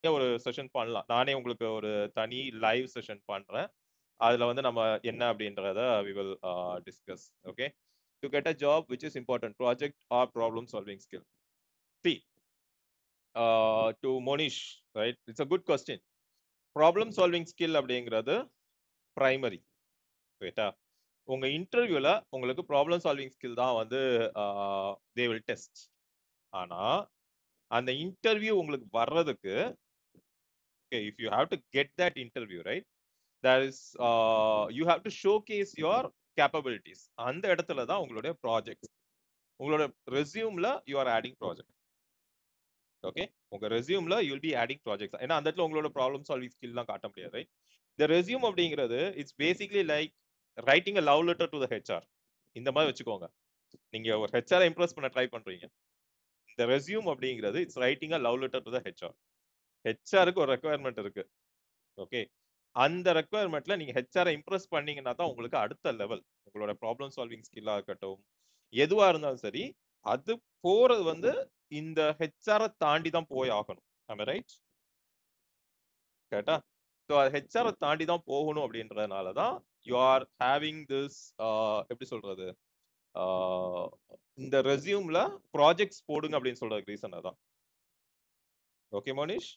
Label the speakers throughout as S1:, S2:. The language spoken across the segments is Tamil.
S1: ஒரு செஷன் பண்ணலாம் நானே உங்களுக்கு ஒரு தனி லைவ் செஷன் பண்றேன் அதுல வந்து நம்ம என்ன அப்படின்றத we will discuss okay to get a job which is important project or problem solving skill see to Monish right it's a good question problem solving skill அப்படிங்கிறது பிரைமரி ரைட்டா உங்க இன்டர்வியூல உங்களுக்கு ப்ராப்ளம் சால்விங் ஸ்கில் தான் வந்து தே வில் டெஸ்ட் ஆனா அந்த இன்டர்வியூ உங்களுக்கு வர்றதுக்கு okay if you have to get that interview right there is uh, you have to showcase your capabilities அந்த இடத்துல தான் உங்களுடைய ப்ராஜெக்ட் உங்களோட ரெசியூம்ல you are adding project okay உங்க ரெசியூம்ல you will be adding project ஏன்னா அந்த இடத்துல உங்களோட ப்ராப்ளம் சால்விங் ஸ்கில்லாம் காட்ட முடியாது ரைட் இந்த ரெசியூம் அப்படிங்கிறது it's basically like writing a love letter to the HR இந்த மாதிரி வச்சுக்கோங்க நீங்க ஒரு ஹெச்ஆர் இம்ப்ரெஸ் பண்ண ட்ரை பண்றீங்க இந்த ரெசியூம் அப்படிங்கிறது it's writing a love letter to the HR ஹெச்ஆருக்கு ஒரு ரெக்குவயர்மெண்ட் இருக்கு ஓகே அந்த ரெக்குவயர்மெண்ட்ல நீங்க ஹெச்ஆரை இம்ப்ரெஸ் பண்ணீங்கன்னா தான் உங்களுக்கு அடுத்த லெவல் உங்களோட ப்ராப்ளம் சால்விங் ஸ்கில்லா இருக்கட்டும் எதுவா இருந்தாலும் சரி அது போறது வந்து இந்த ஹெச்ஆரை தாண்டி தான் போய் ஆகணும் நம்ம ரைட் கேட்டா ஸோ அது ஹெச்ஆரை தாண்டி தான் போகணும் அப்படின்றதுனால தான் யூ ஆர் ஹேவிங் திஸ் எப்படி சொல்றது ஆஹ் இந்த ரெசியூம்ல ப்ராஜெக்ட்ஸ் போடுங்க அப்படின்னு சொல்றதுக்கு ரீசன் அதான் okay Monish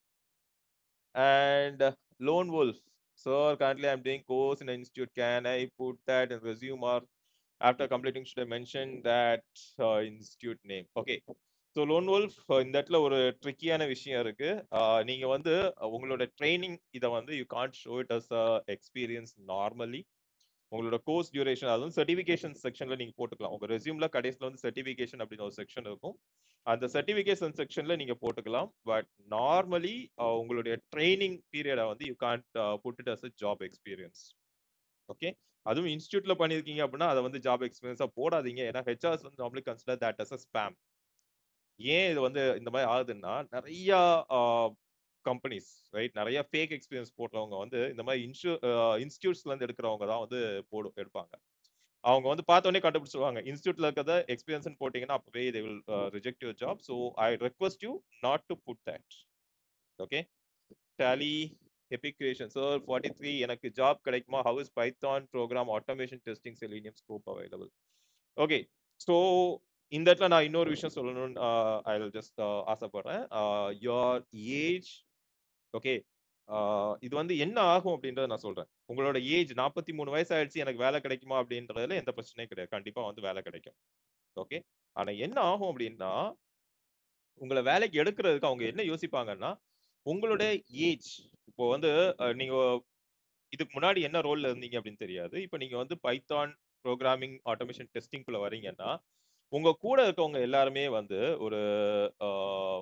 S1: and uh, lone wolf sir currently i'm doing course in an institute can i put that in resume or after completing should i mention that uh, institute name okay so lone wolf uh, இந்த இடத்துல ஒரு ட்ரிக்கியான விஷயம் இருக்கு Uh, நீங்க வந்து uh, உங்களோட ட்ரைனிங் இதை வந்து you can't show it as a experience normally உங்களோட கோர்ஸ் டியூரேஷன் அதுவும் சர்டிஃபிகேஷன் செக்ஷன்ல நீங்க போட்டுக்கலாம் உங்க ரெசியூம்ல கடைசியில் வந்து சர்டிஃபிகேஷன் அப்படின்னு ஒரு செக்ஷன் இருக்கும் அந்த சர்டிஃபிகேஷன் செக்ஷன்ல நீங்க போட்டுக்கலாம் பட் நார்மலி உங்களுடைய ட்ரைனிங் பீரியடை வந்து you can't put it as a job experience okay அதுவும் இன்ஸ்டியூட்ல பண்ணிருக்கீங்க அப்படின்னா அதை வந்து ஜாப் எக்ஸ்பீரியன்ஸா போடாதீங்க ஏன்னா ஹெச்ஆர்ஸ் வந்து normally consider that as a spam ஏன் இது வந்து இந்த மாதிரி ஆகுதுன்னா நிறைய கம்பெனிஸ் ரைட் நிறைய ஃபேக் எக்ஸ்பீரியன்ஸ் போடுறவங்க வந்து இந்த மாதிரி இன்ஸ்டியூ இன்ஸ்டியூட்ஸ்ல இருந்து எடுக்கிறவங்க தான் வந்து போடு எடுப்பாங்க அவங்க வந்து பார்த்தோன்னே கண்டுபிடிச்சிருவாங்க இன்ஸ்டியூட்ல இருக்கிறத எக்ஸ்பீரியன்ஸ் போட்டீங்கன்னா அப்பவே they will reject your job so I request you not to put that okay daily epic creation sir forty three எனக்கு ஜாப் கிடைக்குமா how is Python program automation testing Selenium scope available okay so இந்த இடத்துல நான் இன்னொரு விஷயம் சொல்லணும்னு ஐ ஜஸ்ட் ஆசைப்படுறேன் யோர் ஏஜ் ஓகே இது வந்து என்ன ஆகும் அப்படின்றத நான் சொல்றேன் உங்களோட ஏஜ் நாற்பத்தி மூணு வயசு ஆயிடுச்சு எனக்கு வேலை கிடைக்குமா அப்படின்றதுல எந்த பிரச்சனையும் கிடையாது கண்டிப்பா வந்து வேலை கிடைக்கும் ஓகே ஆனா என்ன ஆகும் அப்படின்னா உங்களை வேலைக்கு எடுக்கிறதுக்கு அவங்க என்ன யோசிப்பாங்கன்னா உங்களுடைய ஏஜ் இப்போ வந்து அஹ், நீங்க இதுக்கு முன்னாடி என்ன ரோல்ல இருந்தீங்க அப்படின்னு தெரியாது இப்போ நீங்க வந்து பைத்தான் ப்ரோக்ராமிங் ஆட்டோமேஷன் டெஸ்டிங்குள்ள வரீங்கன்னா உங்க கூட இருக்கவங்க எல்லாருமே வந்து ஒரு ஆஹ்,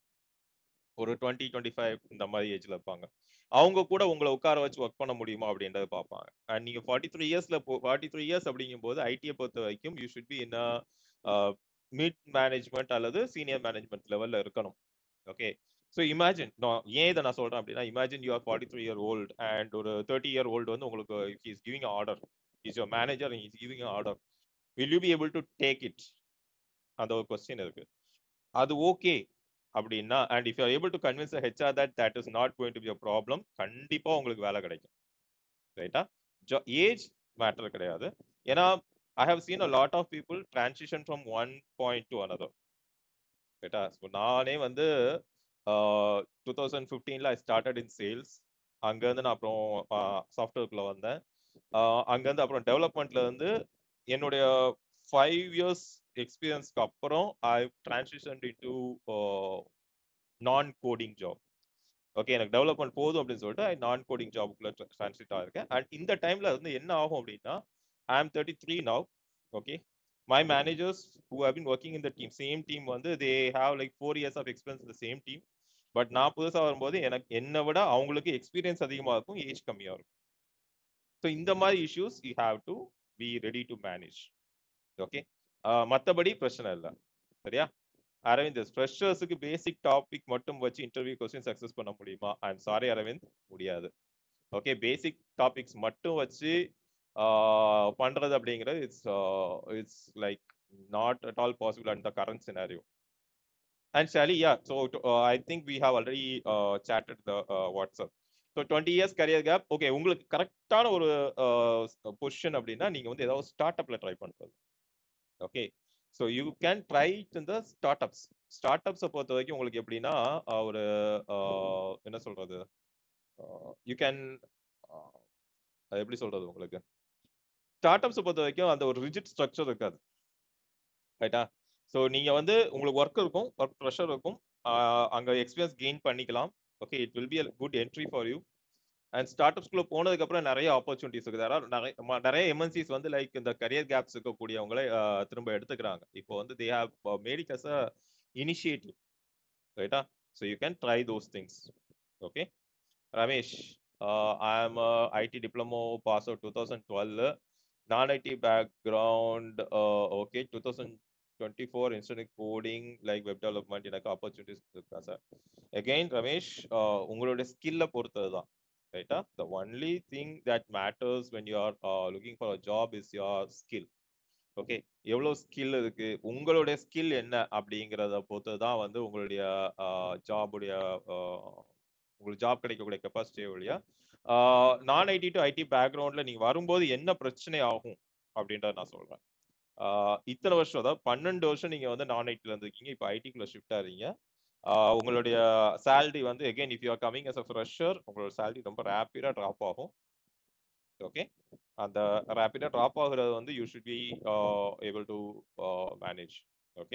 S1: ஒரு டுவெண்ட்டி டுவெண்ட்டி ஃபைவ் இந்த மாதிரி ஏஜ்ல இருப்பாங்க அவங்க கூட உங்களை உட்கார வச்சு ஒர்க் பண்ண முடியுமா அப்படின்றத பார்ப்பாங்க அண்ட் நீங்க ஃபார்ட்டி த்ரீ இயர்ஸ்ல ஃபார்ட்டி த்ரீ இயர்ஸ் அப்படிங்கும் போது ஐடியை பொறுத்த வரைக்கும் you should be in mid management அல்லது சீனியர் மேனேஜ்மெண்ட் லெவல்ல இருக்கணும் ஓகே ஸோ இமேஜின் நான் ஏன் இதை நான் சொல்றேன் அப்படின்னா imagine you are forty three year old and ஒரு தேர்ட்டி இயர் ஓல்டு வந்து உங்களுக்கு is giving order is your manager is giving order will you be able to take it அந்த ஒரு கொஸ்டின் இருக்கு அது ஓகே அப்படின்னா and if you able to convince HR that that is not going to be a problem கண்டிப்பா உங்களுக்கு வேலை கிடைக்கும் ரைட்டா ஏஜ் மேட்டர் கிடையாது ஏன்னா I have seen a lot of people transition from one point to another ரைட்டா ஸோ நானே வந்து டூ தௌசண்ட் ஃபிஃப்டீனில் ஐ ஸ்டார்டட் இன் சேல்ஸ் அங்கேருந்து நான் அப்புறம் சாஃப்ட்வேர்க்குள்ள வந்தேன் ஆஹ் அங்கேருந்து அப்புறம் டெவலப்மெண்ட்ல இருந்து என்னுடைய ஃபைவ் இயர்ஸ் எக்ஸ்பீரியன்ஸ்க்கு அப்புறம் I transition into non coding job okay எனக்கு டெவலப்மெண்ட் போதும் அப்படின்னு சொல்லிட்டு ஐ நான் கோடிங் ஜாபுக்குள்ள டிரான்ஸ்லேட் ஆயிருக்கேன் அண்ட் இந்த டைம்ல வந்து என்ன ஆகும் அப்படின்னா I am thirty three now okay my managers who have been working இந்த டீம் சேம் டீம் வந்து they have like four years of experience இந்த சேம் டீம் பட் நான் புதுசாக வரும்போது எனக்கு என்னை விட அவங்களுக்கு எக்ஸ்பீரியன்ஸ் அதிகமாக இருக்கும் ஏஜ் கம்மியாக இருக்கும் ஸோ இந்த மாதிரி issues you have to be ready to manage okay மற்றபடி பிரச்சனை இல்லை சரியா அரவிந்த் ஃப்ரெஷர்ஸுக்கு பேசிக் டாபிக் மட்டும் வச்சு இன்டர்வியூ கொஸ்டின் சக்ஸஸ் பண்ண முடியுமா ஐ எம் சாரி அரவிந்த் முடியாது ஓகே பேசிக் டாபிக்ஸ் மட்டும் வச்சு ஆஹ், பண்றது அப்படிங்கிறது it's it's like not at all possible at the current scenario And Shally, yeah. So to- uh, I think we have already uh, chatted the uh, WhatsApp. So twenty years career gap okay உங்களுக்கு கரெக்டான ஒரு பொசிஷன் அப்படின்னா நீங்க வந்து ஏதாவது ஸ்டார்ட் அப்ல ட்ரை பண்றது okay so you can try இந்த ஸ்டார்ட் அப்ஸ் ஸ்டார்ட் அப்ஸை பொறுத்த வரைக்கும் உங்களுக்கு எப்படின்னா அஹ், ஒரு அஹ், என்ன சொல்றது யூ கேன் அது எப்படி சொல்றது உங்களுக்கு ஸ்டார்ட் அப்ஸை பொறுத்த வரைக்கும் அந்த ஒரு ரிஜிட் ஸ்ட்ரக்சர் இருக்காது ரைட்டா ஸோ நீங்க வந்து உங்களுக்கு ஒர்க் இருக்கும் ஒர்க் ப்ரெஷர் இருக்கும் ஆஹ் அங்க எக்ஸ்பீரியன்ஸ் கெயின் பண்ணிக்கலாம் okay it will be a good entry for you and ஸ்டார்ட் அப்ஸ்குள்ள போனதுக்கு அப்புறம் நிறைய ஆப்பர்ச்சுனிட்டிஸ் இருக்குது அதாவது நிறைய ம- நிறைய எம்என்சிஸ் வந்து லைக் இந்த கரியர் கேப்ஸ் இருக்கக்கூடியவங்களே ஆஹ் திரும்ப எடுத்துக்கிறாங்க இப்போ வந்து they have made it as a initiative ரைட்டா so you can try those things okay Ramesh I am IT diploma pass out two thousand twelve non IT background okay two thousand twenty four instant coding like web development எனக்கு ஆப்பர்ச்சுனிட்டிஸ் இருக்கா சார் அகெயின் ரமேஷ் uh, உங்களுடைய ஸ்கில்லை பொறுத்தது தான் ரைட்டா the only thing that matters when you are looking for a job is your skill okay எவ்வளோ ஸ்கில் இருக்கு உங்களுடைய ஸ்கில் என்ன அப்படிங்கிறத பொறுத்து தான் வந்து உங்களுடைய ஜாபுடைய உங்களுக்கு ஜாப் கிடைக்கக்கூடிய கெப்பாசிட்டி வழியா நான் ஐடி டு ஐடி பேக்ரவுண்ட்ல நீங்க வரும்போது என்ன பிரச்சனை ஆகும் அப்படின்றத நான் சொல்றேன் ஆஹ் இத்தனை வருஷம் அதாவது பன்னெண்டு வருஷம் நீங்க வந்து நான் ஐடில இருந்திருக்கீங்க இப்போ ஐடிக்குள்ள ஷிஃப்ட் ஆறீங்க ஆஹ் உங்களுடைய சேலரி வந்து again if you are coming as a fresher உங்களோட சேலரி ரொம்ப ரேப்பிடா ட்ராப் ஆகும் ஓகே அந்த ரேப்பிடா ட்ராப் ஆகுறது வந்து you should be able to manage okay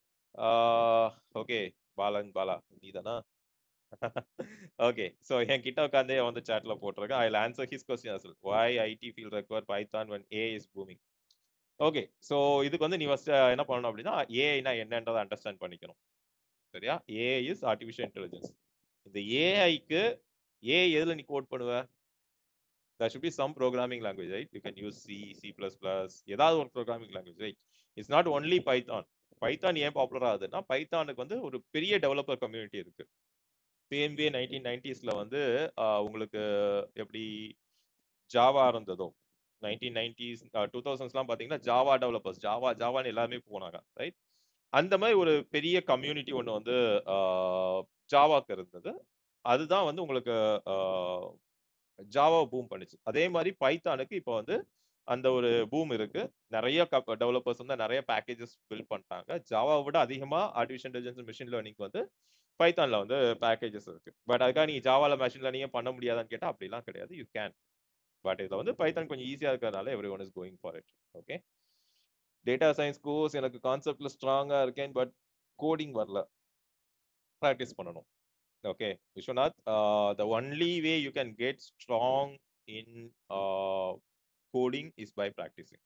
S1: okay Balan Bala நீதானா ஓகே ஸோ என் கிட்ட உட்காந்தே வந்து சாட்ல போட்டிருக்கேன் ஐ ஆன்சர் ஹிஸ் கொஸ்டின் அசல் why IT field require Python when AI is booming okay so இதுக்கு வந்து நீ ஃபர்ஸ்ட் என்ன பண்ணணும் அப்படின்னா ஏஐனா என்னன்றதை அண்டர்ஸ்டாண்ட் பண்ணிக்கணும் சரியா ஏஐ இஸ் ஆர்டிஃபிஷியல் இன்டெலிஜென்ஸ் இந்த ஏஐக்கு ஏ எதுல நீ கோட் பண்ணுவ there should be some programming language right you can use c c++ ஏதாவது ஒரு programming language right it's not only python Python ஏன் பாப்புலர் ஆகுதுன்னா பைத்தானுக்கு வந்து ஒரு பெரிய டெவலப்பர் கம்யூனிட்டி இருக்கு பிஎம்பிஏ நைன்டீன் நைன்டிஸ்ல வந்து ஆஹ், உங்களுக்கு எப்படி ஜாவா இருந்ததோ நைன்டீன் நைன்டிஸ் டூ தௌசண்ட்ஸ்லாம் பார்த்தீங்கன்னா ஜாவா டெவலப்பர்ஸ் ஜாவா ஜாவான்னு எல்லாருமே போனாங்க ரைட் அந்த மாதிரி ஒரு பெரிய கம்யூனிட்டி ஒன்று வந்து ஜாவாக்கு இருந்தது அதுதான் வந்து உங்களுக்கு ஜாவா பூம் பண்ணுச்சு அதே மாதிரி பைத்தானுக்கு இப்போ வந்து அந்த ஒரு பூம் இருக்கு நிறைய டெவலப்பர்ஸ் வந்து நிறைய பேக்கேஜஸ் பில்ட் பண்ணிட்டாங்க ஜாவாவை விட அதிகமா ஆர்டிஃபிஷியல் இன்டெலிஜென்ஸ் மிஷின் லேர்னிங் வந்து பைத்தான்ல வந்து பேக்கேஜஸ் இருக்கு பட் அதுக்காக நீங்க ஜாவால மிஷின் லேர்னிங்கே பண்ண முடியாதான்னு கேட்டா அப்படிலாம் கிடையாது யூ கேன் பட் இதுல வந்து பைத்தான் கொஞ்சம் ஈஸியா இருக்கிறதுனால everyone is going for it okay data science course எனக்கு கான்செப்ட்ல ஸ்ட்ராங்கா இருக்கேன் பட் கோடிங் வரல ப்ராக்டிஸ் பண்ணணும் okay Viswanath the only way you can get strong in coding is by practising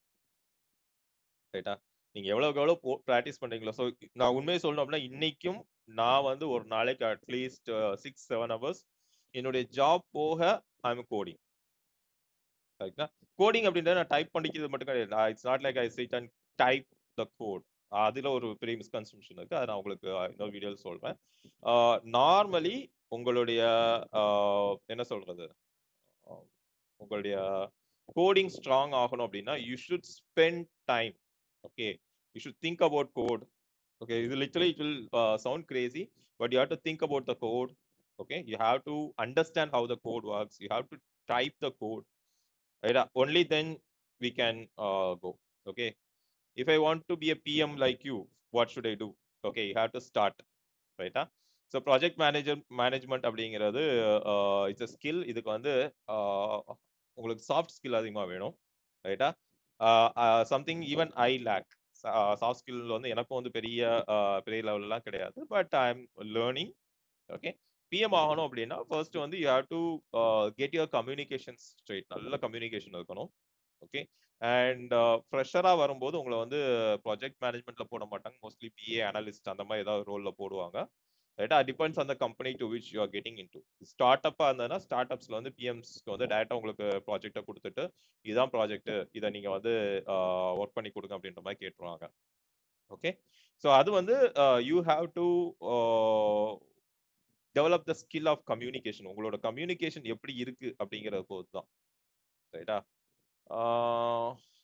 S1: ரைட்டா நீங்க எவ்வளவுக்கு எவ்வளவு ப்ராக்டிஸ் பண்றீங்களோ ஸோ நான் உண்மையை சொல்லணும் அப்படின்னா இன்னைக்கும் நான் வந்து ஒரு நாளைக்கு அட்லீஸ்ட் சிக்ஸ் செவன் ஹவர்ஸ் என்னுடைய ஜாப் போக ஐம் கோடிங் ரைட்டா கோடிங் அப்படின்றத நான் டைப் பண்ணிக்கிறது மட்டும் கிடையாது it's not like I sit and type the code அதுல ஒரு பெரிய மிஸ்கன்செப்ஷன் இருக்கு அதை நான் உங்களுக்கு இன்னொரு வீடியோவில் சொல்றேன் நார்மலி உங்களுடைய ஆஹ், என்ன சொல்றது ஆஹ், உங்களுடைய கோடிங் ஸ்ட்ராங் ஆகணும் அப்படின்னா you should spend time okay you should think about code okay இது literally it will uh, sound crazy but you have to think about the code okay you have to understand how the code works you have to type the code right Uh, only then we can uh, go okay if i want to be a pm like you what should i do okay you have to start right uh? So project manager management அப்படிங்கிறது இட்ஸ் அ ஸ்கில் இதுக்கு வந்து uh, உங்களுக்கு சாஃப்ட் ஸ்கில் அதிகமாக வேணும் ரைட்டா something even I lack soft skill வந்து எனக்கும் வந்து பெரிய uh, பெரிய லெவல்லாம் கிடையாது but I am learning okay PM ஆகணும் அப்படின்னா ஃபர்ஸ்ட் வந்து you have to get your communication straight நல்ல கம்யூனிகேஷன் இருக்கணும் ஓகே அண்ட் ஃப்ரெஷராக வரும்போது உங்களை வந்து ப்ராஜெக்ட் மேனேஜ்மெண்ட்ல போட மாட்டாங்க மோஸ்ட்லி பிஏ அனலிஸ்ட் அந்த மாதிரி ஏதாவது ரோலில் போடுவாங்க ரைட்டா டிபெண்ட்ஸ் அந்த company to which you are getting into ஸ்டார்ட் அப்பாக இருந்ததுன்னா ஸ்டார்ட் அப்ஸ்ல வந்து பிஎம்ஸ்க்கு வந்து டேரெக்டாக உங்களுக்கு ப்ராஜெக்டை கொடுத்துட்டு இதுதான் ப்ராஜெக்ட் இதை நீங்கள் வந்து ஒர்க் பண்ணி கொடுங்க அப்படின்ற மாதிரி கேட்டுருவாங்க ஓகே ஸோ அது வந்து you have to develop the skill of communication உங்களோட கம்யூனிகேஷன் எப்படி இருக்கு அப்படிங்கிறத பொறுத்து தான் ரைட்டா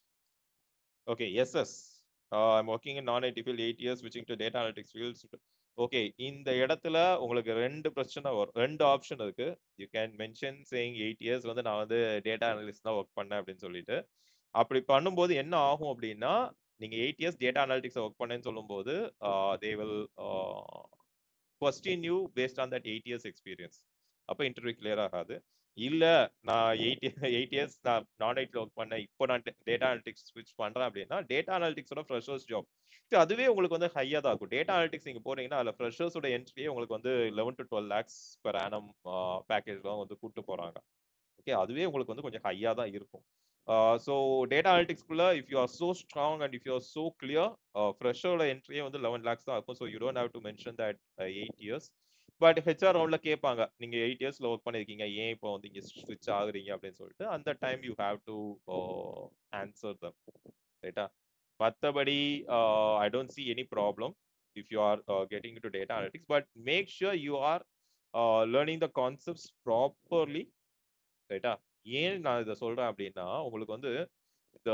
S1: okay yes yes I'm working in non IT field eight years ஸ்விட்சிங் to data analytics fields okay இந்த இடத்துல உங்களுக்கு ரெண்டு பிரச்சனை வரும் ரெண்டு ஆப்ஷன் இருக்கு you can mention saying eight years வந்து நான் வந்து டேட்டா அனலிஸ்ட் தான் ஒர்க் பண்ணேன் அப்படின்னு சொல்லிட்டு அப்படி பண்ணும்போது என்ன ஆகும் அப்படின்னா நீங்க eight years data analytics work பண்ணேன்னு சொல்லும்போது they will question you based on that eight years experience அப்போ இன்டர்வியூ கிளியர் ஆகாது இல்ல நான் எயிட் எயிட் இயர்ஸ் நான் நான் ஐடில ஒர்க் பண்ணேன் இப்போ நான் டேட்டா அனாலிட்டிக்ஸ் ஸ்விட்ச் பண்றேன் அப்படின்னா டேட்டா அனாலிட்டிக்ஸோட ஃப்ரெஷர்ஸ் ஜாப் அதுவே உங்களுக்கு வந்து ஹையா தான் இருக்கும் டேட்டா அனாலிட்டிக்ஸ் நீங்க போறீங்கன்னா அதுல ஃப்ரெஷர்ஸோட என்ட்ரியே உங்களுக்கு வந்து eleven to twelve lakhs per annum பேக்கேஜ்லாம் வந்து கூட்டு போறாங்க ஓகே அதுவே உங்களுக்கு வந்து கொஞ்சம் ஹையா தான் இருக்கும் ஸோ டேட்டா அனாலிட்டிக்ஸ்குள்ள if you are so strong and if you are so clear ஃப்ரெஷரோட என்ட்ரியே வந்து லெவன் லேக்ஸ் தான் இருக்கும் so you don't have to mention that eight years but HR ரவுண்ட்ல கேட்பாங்க நீங்க எயிட் இயர்ஸ்ல ஒர்க் பண்ணிருக்கீங்க ஏன் இப்போ வந்து இங்க ஸ்விட்ச் ஆகுறீங்க அப்படின்னு சொல்லிட்டு அந்த time you have to answer them ரைட்டா மற்றபடி I don't see any problem if you are getting to data analytics but make sure you are learning the concepts properly ரைட்டா ஏன் நான் இதை சொல்றேன் அப்படின்னா உங்களுக்கு வந்து இந்த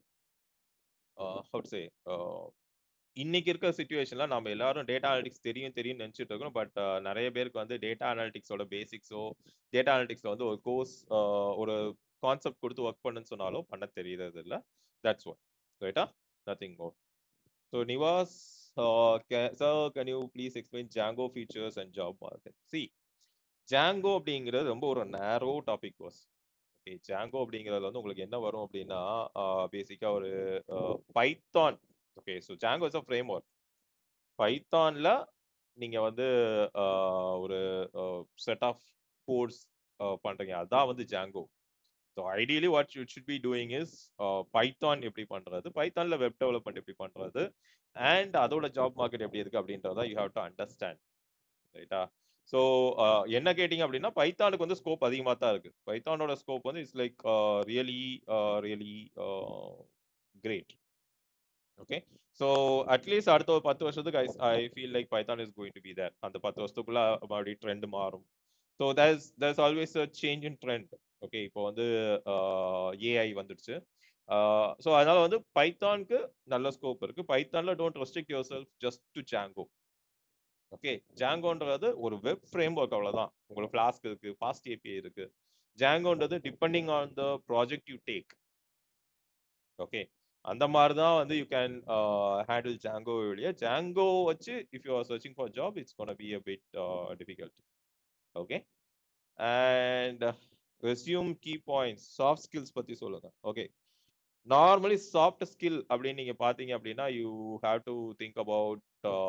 S1: சே இன்னைக்கு இருக்க சுச்சுவேஷன்ல நம்ம எல்லாரும் டேட்டா அனாலிட்டிக்ஸ் தெரியும் தெரியும் நினைச்சிட்டு இருக்கோம் பட் நிறைய பேருக்கு வந்து டேட்டா அனாலிட்டிக்ஸோட பேசிக்ஸோ டேட்டா அனாலிட்டிக்ஸ்ல வந்து ஒரு கோர்ஸ் ஒரு கான்செப்ட் கொடுத்து ஒர்க் பண்ணுன்னு சொன்னாலும் பண்ண தெரியுறது இல்லை தட்ஸ் ஒன் ரைட்டா nothing more so Nivas sir can you please explain Django features and job market see Django அப்படிங்கிறது ரொம்ப ஒரு நேரோ டாபிக் வாஸ் ஓகே ஜாங்கோ அப்படிங்கிறதுல வந்து உங்களுக்கு என்ன வரும் அப்படின்னா பேசிக்கா ஒரு Python okay so Django is a framework பைத்தான்ல நீங்க வந்து ஒரு செட் ஆஃப் கோர்ஸ் பண்றீங்க அதான் வந்து Django so ideally what you should be doing is Python எப்படி பண்றது பைத்தான்ல வெப் டெவலப்மெண்ட் எப்படி பண்றது அண்ட் அதோட ஜாப் மார்க்கெட் எப்படி இருக்கு அப்படின்றத யூ ஹாவ் டு அண்டர்ஸ்டாண்ட் ரைட்டா ஸோ என்ன கேட்டிங்க அப்படின்னா பைத்தானுக்கு வந்து ஸ்கோப் அதிகமாக தான் இருக்கு பைத்தானோட ஸ்கோப் வந்து it's like really really great okay so at least அடுத்த ஒரு பத்து வருஷத்துக்கு I I feel like Python is going to be there அந்த பத்து வருஷத்துக்குள்ள மறுபடியும் ட்ரெண்ட் மாறும் so there's there's always a change in trend okay இப்போ வந்து ஏஐ வந்துடுச்சு ஸோ அதனால வந்து பைத்தானுக்கு நல்ல ஸ்கோப் இருக்கு பைத்தான்ல don't restrict yourself just to Django okay ஜாங்கோன்றது ஒரு வெப் ஃப்ரேம் ஒர்க் அவ்வளவுதான் உங்களுக்கு ஃபிளாஸ்க் இருக்கு ஃபாஸ்ட் ஏபிஐ இருக்கு ஜாங்கோன்றது depending on the project you take okay அந்த மாதிரி தான் வந்து யூ கேன் ஹேண்டில் ஜாங்கோ வெளியே ஜாங்கோ வச்சு if you are searching for job it's gonna be a bit difficult okay and resume key points soft skills பத்தி சொல்லுங்க ஓகே நார்மலி சாஃப்ட் ஸ்கில் அப்படின்னு நீங்க பாத்தீங்க அப்படின்னா you have to think about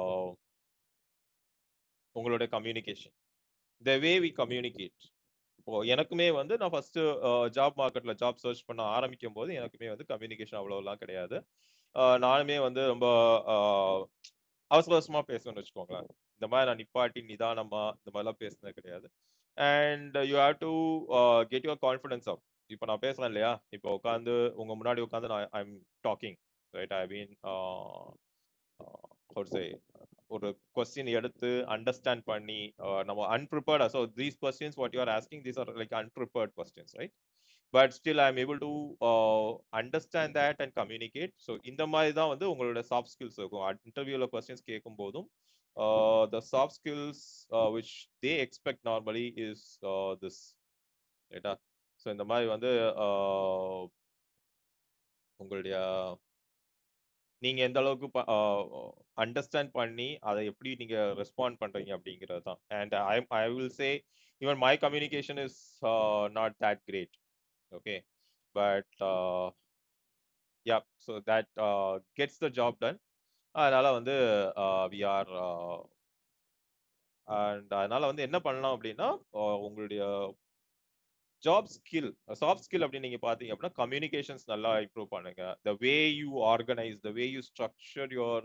S1: உங்களோட communication the way we communicate இப்போ எனக்குமே வந்து நான் ஃபர்ஸ்ட் ஜாப் மார்க்கெட்ல ஜாப் சர்ச் பண்ண ஆரம்பிக்கும் போது எனக்குமே வந்து கம்யூனிகேஷன் அவ்வளோலாம் கிடையாது நானுமே வந்து ரொம்ப அவசர அவசரமா பேசணும்னு வச்சுக்கோங்களேன் இந்த மாதிரி நான் நிப்பாட்டி நிதானமா இந்த மாதிரிலாம் பேசுனது கிடையாது and you have to get your confidence up இப்போ நான் பேசுறேன் இல்லையா இப்போ உட்காந்து உங்க முன்னாடி உட்காந்து நான் I am talking right I mean say ஒரு கொஸ்டின் எடுத்து அண்டர்ஸ்டாண்ட் பண்ணி நம்ம அன்பிரிப்பர்டா so these questions what you are asking these are like unprepared questions right but still I am able to understand that and communicate so இந்த மாதிரி தான் வந்து உங்களோட சாஃப்ட் ஸ்கில்ஸ் இருக்கும் இன்டர்வியூவில் கொஸ்டின்ஸ் கேட்கும் போதும் the soft skills which they expect normally is this ரைட்டா ஸோ இந்த மாதிரி வந்து உங்களுடைய நீங்க எந்த அளவுக்கு அண்டர்ஸ்டாண்ட் பண்ணி அதை எப்படி நீங்க ரெஸ்பாண்ட் பண்றீங்க அப்படிங்கிறது தான் and I I will say even my communication is not that great okay but yeah so that gets the job done அதனால வந்து வி ஆர் அண்ட் அதனால வந்து என்ன பண்ணலாம் அப்படின்னா உங்களுடைய ஜாப் ஸ்கில் சாஃப்ட் ஸ்கில் அப்படின்னு நீங்க பாத்தீங்க அப்படின்னா கம்யூனிகேஷன்ஸ் நல்லா இம்ப்ரூவ் பண்ணுங்க the way you organise the way you structure your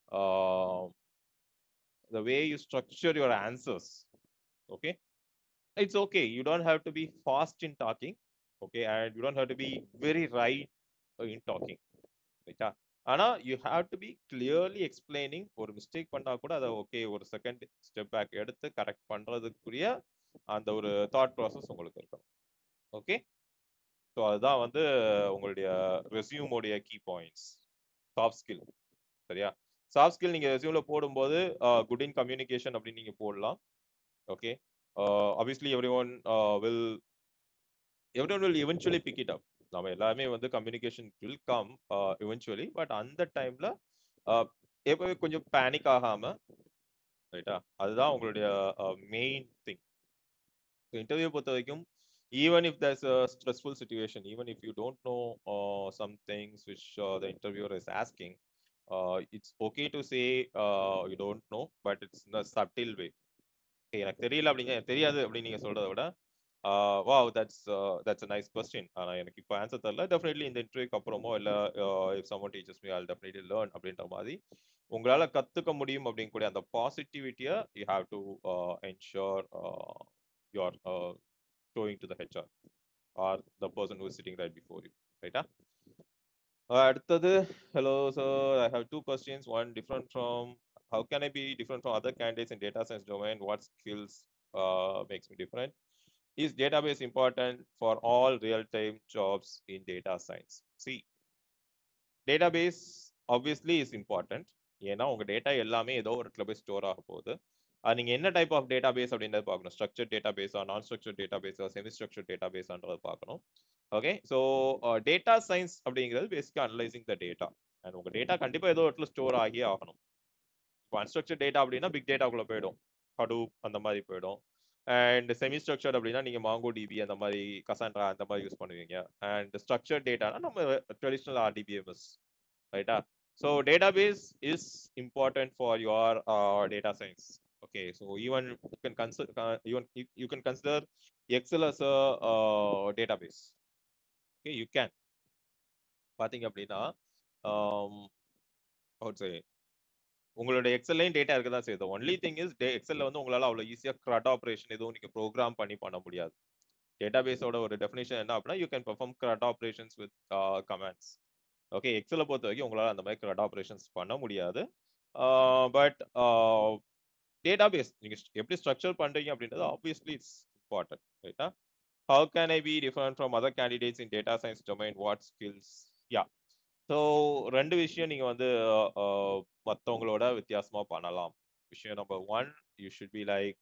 S1: the way you structure your answers okay it's okay you don't have to be fast in talking okay and you don't have to be very right in talking ரைட்டா ஆனா you have to be clearly explaining ஒரு மிஸ்டேக் பண்ணா கூட அதை ஓகே ஒரு செகண்ட் ஸ்டெப் பேக் எடுத்து கரெக்ட் பண்றதுக்குரிய அந்த ஒரு தாட் ப்ராசஸ் உங்களுக்கு இருக்கும் ஓகே ஸோ அதுதான் வந்து உங்களுடைய ரெசியூமோடைய கீ பாயிண்ட்ஸ் சாஃப்ட் ஸ்கில் சரியா சாஃப்ட் ஸ்கில் நீங்க ரெஸ்யூம்ல போடும்போது குட் இன் கம்யூனிகேஷன் அப்படின்னு நீங்க போடலாம் okay obviously everyone will everyone will eventually pick it up நம்ம எல்லாமே வந்து communication will come eventually but அந்த டைம்ல எப்பவே கொஞ்சம் பேனிக் ஆகாம ரைட்டா அதுதான் உங்களுடைய மெயின் திங் இன்டர்வியூ பொறுத்த வரைக்கும் even if there's a stressful situation even if you don't know uh, some things which uh, the interviewer is asking uh, it's okay to say uh, you don't know but it's in a subtle way "Hey, எனக்கு தெரியல அப்படிங்க எனக்கு தெரியாது அப்படின்னு நீங்க சொல்றதை விட வா that's that's a nice question ஆனா எனக்கு இப்போ ஆன்சர் தெரியல டெஃபினெட்லி இந்த இன்டர்வியூக்கு அப்புறமோ இல்ல if someone teachers me I'll definitely learn அப்படின்ற மாதிரி உங்களால கத்துக்க முடியும் அப்படிங்கக்கூடிய அந்த பாசிட்டிவிட்டியை you have to ensure your showing to the HR or the person who is sitting right before you, right? Huh? அடுத்தது hello sir i have two questions one different from how can i be different from other candidates in data science domain what skills uh, makes me different is database important for all real time jobs in data science see database obviously is important ஏன்னா உங்க டேட்டா எல்லாமே ஏதோ ஒரு இடத்துல போய் ஸ்டோர் ஆக போகுது அது நீங்க என்ன டைப் ஆஃப் டேட்டா பேஸ் அப்படின்றத பார்க்கணும் ஸ்ட்ரக்சர் டேட்டா பேஸா நான் ஸ்ட்ரக்சர் டேட்டா பேஸா செமி ஸ்ட்ரக்சர் டேட்டா பேஸான்றத பார்க்கணும் ஓகே ஸோ டேட்டா சயின்ஸ் அப்படிங்கிறது பேசிக்காக அனலைசிங் த டேட்டா அண்ட் உங்க டேட்டா கண்டிப்பா ஏதோ இடத்துல ஸ்டோர் ஆகியே ஆகணும் இப்போ அன்ஸ்ட்ரக்சர் டேட்டா அப்படின்னா பிக் டேட்டாக்குள்ள போயிடும் ஹடூப் அந்த மாதிரி போயிடும் அண்ட் செமி ஸ்ட்ரக்சர்ட் அப்படின்னா நீங்க மாங்கோ டிபி அந்த மாதிரி கசாண்ட்ரா அந்த மாதிரி யூஸ் பண்ணுவீங்க அண்ட் ஸ்ட்ரக்சர் டேட்டானா நம்ம ட்ரெடிஷ்னல் ஆர்டிபிஎம்எஸ் ரைட்டா so database is important for your data science okay so even you can consider uh, even you, you can consider excel as a uh, database okay you can பாத்தீங்க அப்படின்னா சே உங்களோட எக்ஸல்லையும் டேட்டா இருக்க தான் செய்யுது ஒன்லி திங் இஸ் எக்ஸல்ல வந்து உங்களால அவ்வளவு ஈஸியா க்ரட் ஆப்ரேஷன் எதுவும் நீங்க ப்ரோக்ராம் பண்ணி பண்ண முடியாது டேட்டாபேஸோட ஒரு டெஃபினேஷன் என்ன அப்படின்னா you can perform CRUD operations with commands okay எக்ஸலை பொறுத்த வரைக்கும் உங்களால அந்த மாதிரி க்ரட் ஆப்ரேஷன்ஸ் பண்ண முடியாது பட் டேட்டாபேஸ் நீங்க எப்படி ஸ்ட்ரக்சர் பண்றீங்க அப்படின்றது ஆப்வியஸ்லி இட்ஸ் இம்பார்ட்டன்ட் ரைட்டா how can I be different from other candidates in data science domain what skills yeah so ரெண்டு விஷயம் நீங்க வந்து மற்றவங்களோட வித்தியாசமா பண்ணலாம் விஷயம் number one you should be like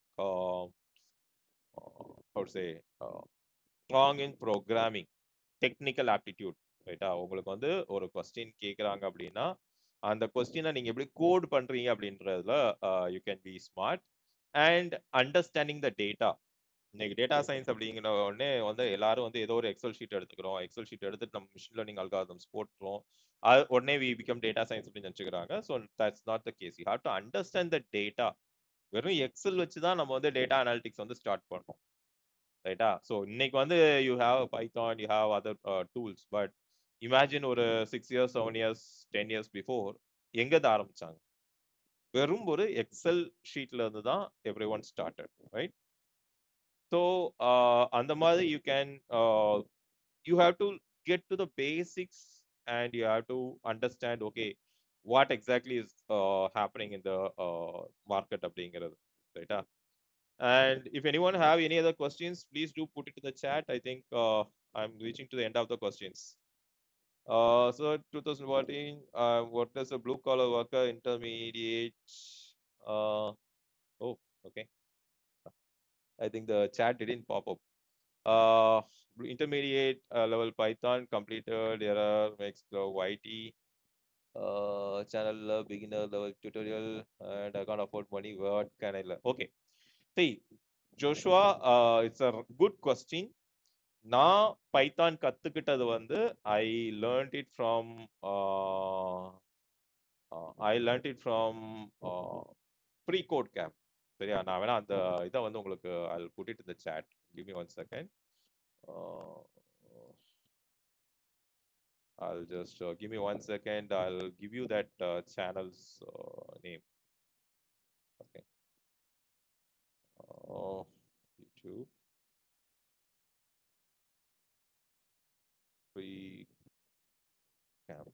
S1: say strong in programming technical aptitude ரைட்டா உங்களுக்கு வந்து ஒரு கொஸ்டின் கேட்குறாங்க அப்படின்னா அந்த கொஸ்டினை நீங்க எப்படி கோட் பண்றீங்க அப்படின்றதுல you can be smart and understanding the data இன்னைக்கு டேட்டா சயின்ஸ் அப்படிங்கிற உடனே வந்து எல்லாரும் வந்து ஏதோ ஒரு எக்ஸல் ஷீட் எடுத்துக்கிறோம் எக்ஸல் ஷீட் எடுத்துட்டு நம்ம மிஷின் லேர்னிங் அல்காரதம்ஸ் போட்டுறோம் அது உடனே வி பிகம் டேட்டா சயின்ஸ் அப்படின்னு நினச்சிக்கிறாங்க so that's not the case you have to understand the data வெறும் எக்ஸல் வச்சு தான் நம்ம வந்து டேட்டா அனாலிட்டிக்ஸ் வந்து ஸ்டார்ட் பண்ணோம் ரைட்டா ஸோ இன்னைக்கு வந்து you have Python you have other tools but imagine ஒரு six years seven years ten years before எங்கேருந்து ஆரம்பிச்சாங்க வெறும் ஒரு எக்ஸல் ஷீட்ல இருந்து தான் everyone started right so அந்த மாதிரி you can you have to get to the basics and you have to understand okay what exactly is happening in the market அப்படிங்கிறது ரைட்டா And if anyone have any other questions, please do put it in the chat. I think uh, I'm reaching to the end of the questions. Uh, so 2014, uh, what is a blue collar worker intermediate? Uh, oh, okay. I think the chat didn't pop up. Uh, intermediate uh, level Python completed error makes the YT uh, channel uh, beginner level tutorial and I can't afford money. What can I learn? Okay. See, Joshua, uh, it's a good question. நான் பைத்தான் கத்துக்கிட்டது வந்து I learned it from I learned it from free code camp சரியா நான் வேணா அந்த இதை வந்து உங்களுக்கு ஐ புட் இட் இந்த chat give me one second I'll just uh, give me one second. I'll give you that uh, channel's uh, name. Okay. Uh, YouTube. Free camp.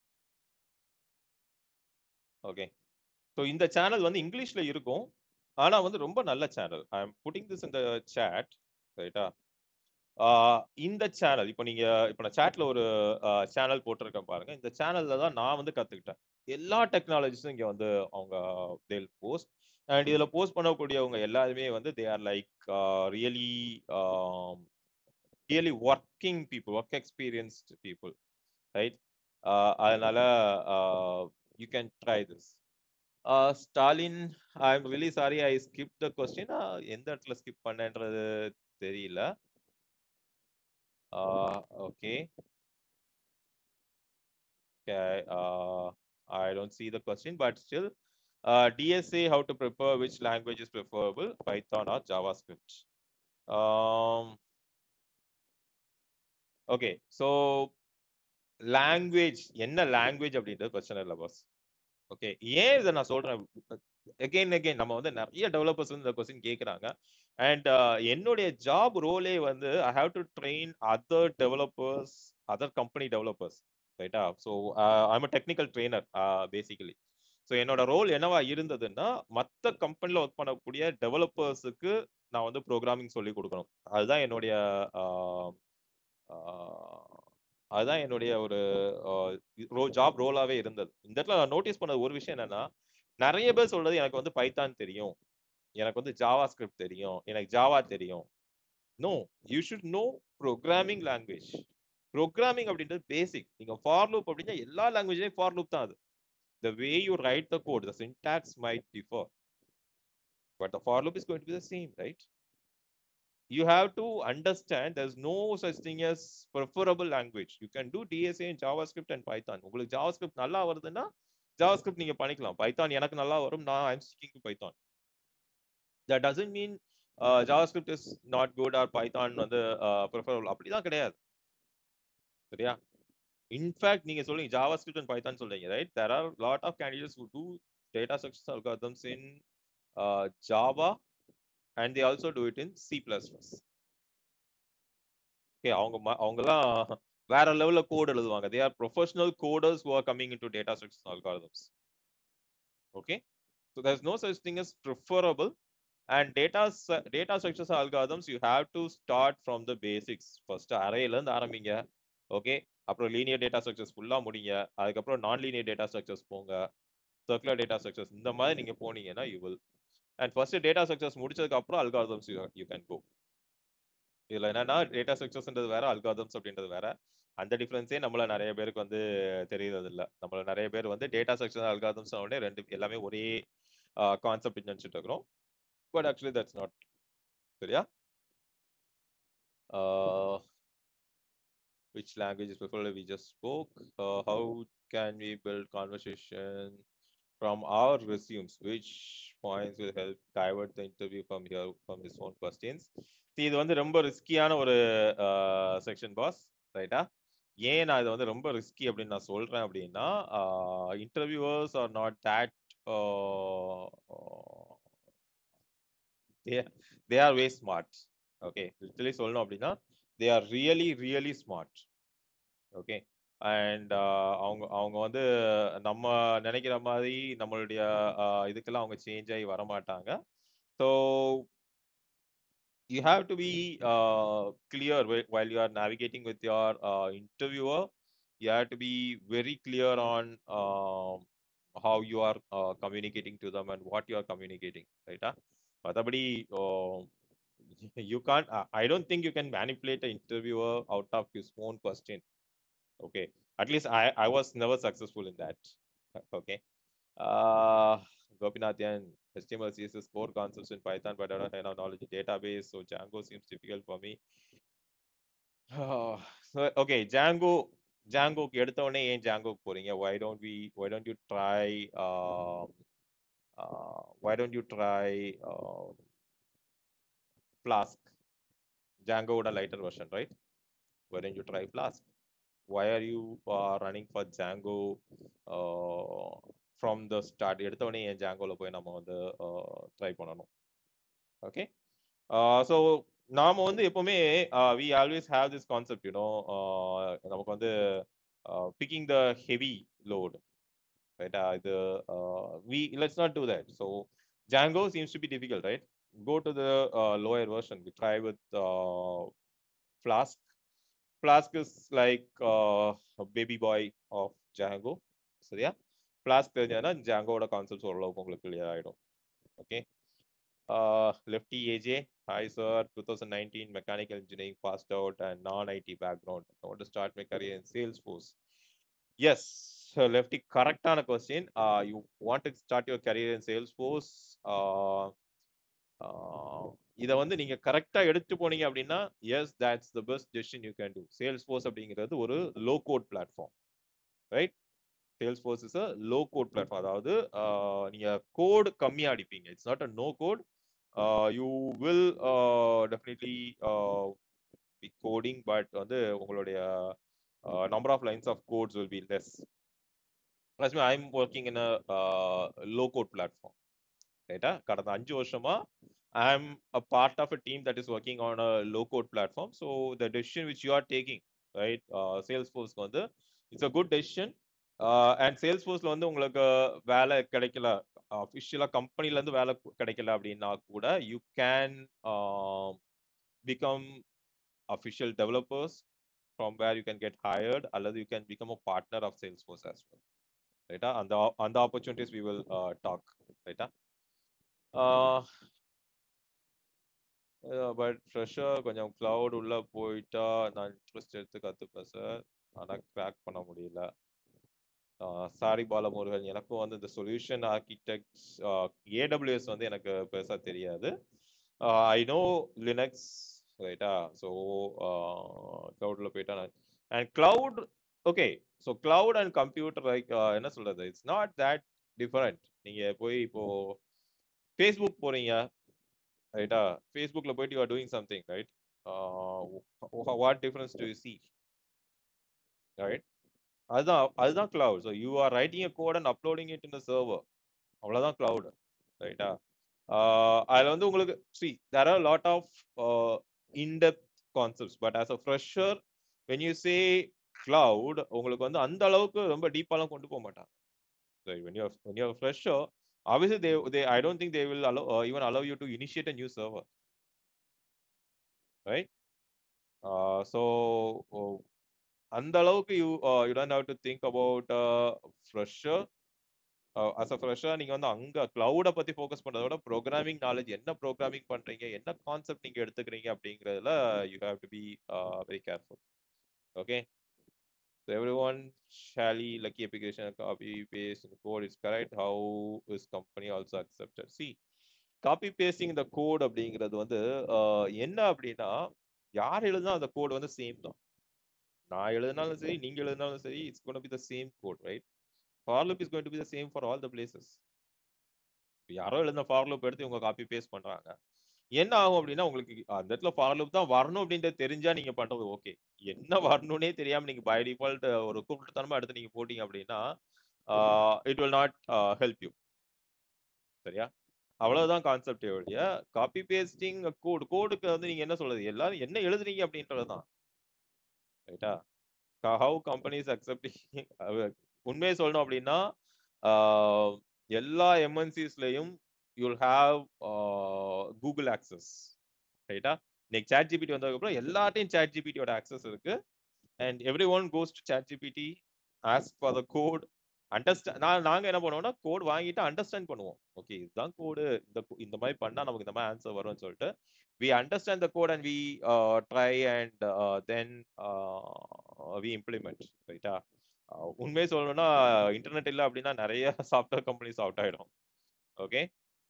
S1: Okay so இந்த சேனல் வந்து இங்கிலீஷ்ல இருக்கும் ஆனா வந்து ரொம்ப நல்ல channel I am putting this இந்த சேட் ரைட்டா இந்த சேனல் இப்போ நீங்க இப்போ நான் சேட்ல ஒரு சேனல் போட்டிருக்கேன் பாருங்க இந்த சேனல்ல தான் நான் வந்து கத்துக்கிட்டேன் எல்லா டெக்னாலஜிஸும் இங்க வந்து அவங்க தேல் போஸ்ட் அண்ட் இதுல போஸ்ட் பண்ணக்கூடியவங்க எல்லாருமே வந்து they are like really really working people work experienced people right அதனால யூ கேன் ட்ரை திஸ் ஸ்டாலின் I am really sorry I skip the question எந்த இடத்துல ஸ்கிப் பண்ணேன்றது தெரியல okay Okay, uh, I don't see the question, but still, uh, DSA, how to prepare, which language is preferable, Python or JavaScript? Um, okay, so language, என்ன language அப்படின்றது பிரச்சனை இல்லை பாஸ் ஓகே ஏன் இதை நான் சொல்றேன் அகைன் அகைன் நம்ம வந்து நிறைய டெவலப்பர்ஸ் வந்து இந்த கொஸ்டின் கேட்குறாங்க அண்ட் என்னுடைய ஜாப் ரோலே வந்து I have to train other developers other company developers ரைட்டா so I'm a technical trainer basically so என்னோட ரோல் என்னவா இருந்ததுன்னா மற்ற கம்பெனியில் ஒர்க் பண்ணக்கூடிய டெவலப்பர்ஸுக்கு நான் வந்து ப்ரோக்ராமிங் சொல்லி கொடுக்கணும் அதுதான் என்னுடைய அதுதான் என்னுடைய ஒரு ரோ ஜாப் ரோலாவே இருந்தது இந்த இடத்துல நான் நோட்டீஸ் பண்ணது ஒரு விஷயம் என்னன்னா நிறைய பேர் சொல்றது எனக்கு வந்து பைத்தான் தெரியும் எனக்கு வந்து ஜாவா ஸ்கிரிப்ட் தெரியும் எனக்கு ஜாவா தெரியும் no you should know programming language programming அப்படின்றது பேசிக் நீங்க ஃபார் லூப் அப்படின்னா எல்லா லாங்குவேஜ்லயும் ஃபார் லூப் தான் அது the way you write the code the syntax might differ but the for loop is going to be the same right you have to understand there's no such thing as preferable language you can do dsa in javascript and python உங்களுக்கு javascript நல்லா வருதுன்னா javascript நீங்க பண்ணிக்கலாம் python எனக்கு நல்லா வரும் நான் i'm sticking to python that doesn't mean uh, javascript is not good or python வந்து uh, preferable அப்படிதான் கிடையாது சரியா இன்ஃபேக்ட் நீங்க சொல்றீங்க javascript and python சொல்றீங்க right there are lot of candidates who do data structure algorithms in uh, java and they also do it in C++. Okay, அவங்க அவங்கலாம் வேற லெவல்ல கோட் எழுதுவாங்க they are professional coders who are coming in to data structures algorithms okay so there is no such thing is preferable and data data structures algorithms you have to start from the basics first அரையிலேருந்து ஆரம்பிங்க ஓகே அப்புறம் லீனியர் டேட்டா ஸ்ட்ரக்சர்ஸ் ஃபுல்லாக முடிங்க அதுக்கப்புறம் நான் லீனியர் டேட்டா ஸ்ட்ரக்சர்ஸ் போங்க சர்க்குலர் டேட்டா ஸ்ட்ரக்சர்ஸ் இந்த மாதிரி நீங்க போனீங்கன்னா you will and first data structures முடிச்சதுக்கு அப்புறம் அல்காரிதம்ஸ் யூ கேன் கோ இதுல என்னன்னா டேட்டா ஸ்ட்ரக்சர்ஸ்ன்றது வேற அல்காரிதம்ஸ் அப்படின்றது வேற அந்த டிஃபரன்ஸே நம்மள நிறைய பேருக்கு வந்து தெரியறது இல்ல நம்மள நிறைய பேர் வந்து டேட்டா ஸ்ட்ரக்சர் அல்காரிதம்ஸ் உடனே ரெண்டு எல்லாமே ஒரே கான்செப்ட் நினைச்சிட்டு இருக்கிறோம் பட் ஆக்சுவலி தட்ஸ் நாட் சரியா which language is preferred we just spoke uh, how can we build conversation from our resumes which points will help divert the interview from here from his own questions இது வந்து ரொம்ப ரிஸ்கியான ஒரு செக்ஷன் பாஸ் ரைட்டா ஏன் நான் இதை வந்து ரொம்ப ரிஸ்கி அப்படின்னு நான் சொல்றேன் அப்படின்னா interviewers are not that they are way smart okay literally சொல்லணும் அப்படின்னா they are really really smart okay and அவங்க அவங்க வந்து நம்ம நினைக்கிற மாதிரி நம்மளுடைய இதுக்கெல்லாம் அவங்க சேஞ்ச் ஆகி வர மாட்டாங்க so you have to be uh, clear while you are navigating with your uh, interviewer you have to be very clear on uh, how you are uh, communicating to them and what you are communicating right மற்றபடி you can't i don't think you can manipulate an interviewer out of his own question okay at least i i was never successful in that okay uh gopinathan HTML, CSS core concepts in Python, but I don't have knowledge of database, so Django seems difficult for me. so, okay, Django, Django எடுத்த உடனே ஏன் Django போறீங்க why don't we why don't you try uh, uh, why don't you try uh, Flask Django would a lighter version right why don't you try Flask why are you uh, running for Django uh, from the start எடுத்தோடனே என் ஜாங்கோவில் போய் நம்ம வந்து ட்ரை பண்ணணும் ஓகே ஸோ நாம் வந்து எப்போவுமே we always have this concept you know நமக்கு வந்து பிக்கிங் த ஹெவி லோடு ரைட்டா இது we let's not do that so Django seems to be difficult right go to the uh, lower version we try with uh, flask flask is like uh, a baby boy of django so yeah Flask தெரிஞ்சதுன்னா ஜாங்கோட கான்செப்ட்ஸ் ஓரளவுக்கு உங்களுக்கு கிளியர் ஆகிடும் okay Lefty AJ hi sir two thousand nineteen mechanical engineering passed out and non IT background I want to start my career in Salesforce yes Lefty கரெக்டான கொஸ்டின் you want to start your career in Salesforce இதை வந்து நீங்க கரெக்டா எடுத்து போனீங்க அப்படின்னா yes that's the best decision you can do Salesforce அப்படிங்கிறது ஒரு low code platform right Salesforce is a low code platform அதாவது நீங்க கோட் கம்மியா அடிப்பீங்க it's not a no code you will definitely be coding but வந்து உங்களுடைய number of lines of codes will be less I am working in a low code platform ரைட்டா கடந்த அஞ்சு வருஷமா I am a part of a team that is working on a low code platform so the decision which you are taking right சேல்ஸ் ஃபோர்ஸ்க்கு வந்து it's a good decision and சேல்ஸ் ஃபோர்ஸ்ல வந்து உங்களுக்கு வேலை கிடைக்கல அஃபிஷியலாக கம்பெனிலேருந்து வேலை கிடைக்கல அப்படின்னா கூட you can become official developers from where you can get hired அல்லது you can become a partner of Salesforce as well ரைட்டா அந்த அந்த ஆப்பர்ச்சுனிட்டிஸ் வி வில் டாக் ரைட்டா பட் ஃப்ரெஷ்ஷாக கொஞ்சம் க்ளவுட் உள்ள போயிட்டா நான் இன்ட்ரெஸ்ட் எடுத்து கற்றுப்பேன் சார் ஆனால் கிராக் பண்ண முடியல சாரி பாலமுருகன் எனக்கும் வந்து இந்த சொல்யூஷன் ஆர்கிடெக்ட்ஸ் ஏடபிள்யூஎஸ் வந்து எனக்கு பெருசாக தெரியாது ஐ நோ லினக்ஸ் ரைட்டா ஸோ க்ளவுடில் போயிட்டா நான் and cloud okay so cloud and computer like என்ன சொல்றது இட்ஸ் நாட் தட் டிஃபரெண்ட் நீங்கள் போய் இப்போ ஃபேஸ்புக் போறீங்க ரைட்டா ஃபேஸ்புக்கில் போயிட்டு you are doing something right what difference to see right அதுதான் அதுதான் cloud so you are writing a code and uploading it in server அவ்வளோதான் கிளவுட் ரைட்டா அதில் வந்து உங்களுக்கு see there are lot of in depth concepts but as a fresher when you say cloud உங்களுக்கு வந்து அந்த அளவுக்கு ரொம்ப டீப்பாலாம் கொண்டு போக மாட்டாங்க so when you when you fresher obviously they they i don't think they will allow uh, even allow you to initiate a new server right uh, so uh, அந்த அளவுக்கு you you don't have to think about fresher as a fresher நீங்க வந்து அங்க கிளவுட பத்தி ஃபோக்கஸ் பண்றத விட ப்ரோக்ராமிங் நாலேஜ் என்ன ப்ரோக்ராமிங் பண்றீங்க என்ன கான்செப்ட் நீங்க எடுத்துக்கிறீங்க அப்படிங்கறதுல you have to be very careful okay So everyone, Shally, Lucky application, copy, paste, and code is correct. How is company also accepted? See, copy pasting இந்த கோட் அப்படிங்கிறது வந்து என்ன அப்படின்னா யார் எழுதுனா அந்த கோட் வந்து சேம் தான் நான் எழுதினாலும் சரி நீங்க எழுதினாலும் சரி it's gonna be the same code right for loop is going to be the same for all the places யாரோ எழுதின ஃபார் லூப் எடுத்து இவங்க காப்பி பேஸ்ட் பண்றாங்க என்ன ஆகும் அப்படின்னா உங்களுக்கு அந்த இடத்துல ஃபார் லூப் தான் வரணும் அப்படின்றது தெரிஞ்சா நீங்க பண்றது ஓகே என்ன வரணும்னே தெரியாம நீங்க பை டிஃபால்ட் ஒரு கூப்பிட்டுத்தனமா எடுத்து நீங்க போட்டீங்க அப்படின்னா it will not help you சரியா அவ்வளவுதான் கான்செப்ட் ஒழிய காப்பி பேஸ்டிங் கோடு கோடுக்கு வந்து நீங்க என்ன சொல்றது எல்லாரும் என்ன எழுதுறீங்க அப்படின்றதுதான் ரைட்டா ஹவு கம்பெனிஸ் அக்செப்டிங் உண்மையை சொல்லணும் அப்படின்னா எல்லா எம்என்சிஸ்லயும் யூல் ஹாவ் கூகுள் ஆக்சஸ் ரைட்டா இன்னைக்கு சாட் ஜிபிடி வந்ததுக்கப்புறம் எல்லாத்தையும் சாட் ஜிபிடியோட ஆக்சஸ் இருக்கு and everyone goes to ChatGPT ask for the code understand நான் நாங்கள் என்ன பண்ணுவோம்னா கோட் வாங்கிட்டு அண்டர்ஸ்டாண்ட் பண்ணுவோம் ஓகே இதுதான் கோடு இந்த இந்த மாதிரி பண்ணால் நமக்கு இந்த மாதிரி ஆன்சர் வரும்னு சொல்லிட்டு we understand the code and we try and then we implement ரைட்டா உண்மையை சொல்லணும்னா இன்டர்நெட் இல்லை அப்படின்னா நிறைய சாஃப்ட்வேர் கம்பெனிஸ் அவுட் ஆகிடும் ஓகே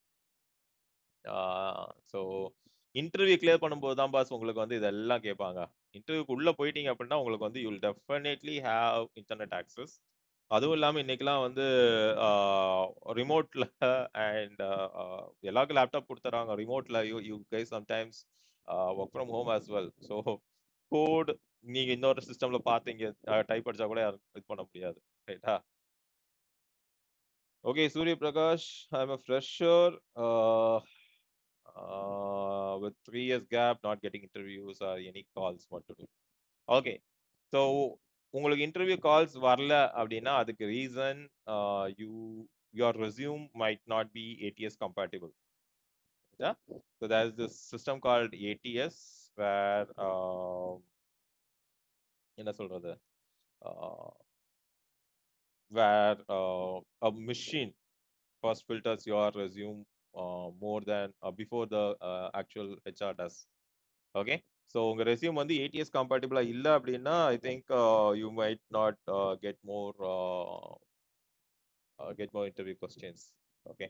S1: ஸோ இன்டர்வியூ கிளியர் பண்ணும்போது தான் பாஸ் உங்களுக்கு வந்து இதெல்லாம் கேட்பாங்க இன்டர்வியூக்கு உள்ள போயிட்டீங்க அப்படின்னா உங்களுக்கு வந்து you'll definitely have internet access அதுவும் இல்லாமல் இன்னைக்கெல்லாம் வந்து ரிமோட்ல அண்ட் எல்லாருக்கும் லேப்டாப் கொடுத்துறாங்க ரிமோட்ல you you get sometimes work from home as well so code நீங்க இன்னொரு சிஸ்டம்ல பார்த்தீங்க டைப் அடிச்சா கூட யாரும் இது பண்ண முடியாது ரைட்டா okay Surya Prakash I am a fresher with three years gap, not getting interviews or any calls, what to do? Okay, so உங்களுக்கு இன்டர்வியூ கால்ஸ் வரல அப்படின்னா அதுக்கு reason you your resume might not be ATS compatible so there is this system called ATS where என்ன சொல்றது where uh, a machine first filters your resume uh, more than uh, before the uh, actual HR does. Okay. So உங்க ரெசியூம் வந்து ஏடிஎஸ் கம்பேட்டபிளா இல்லை அப்படின்னா I think you might not get more get more interview questions okay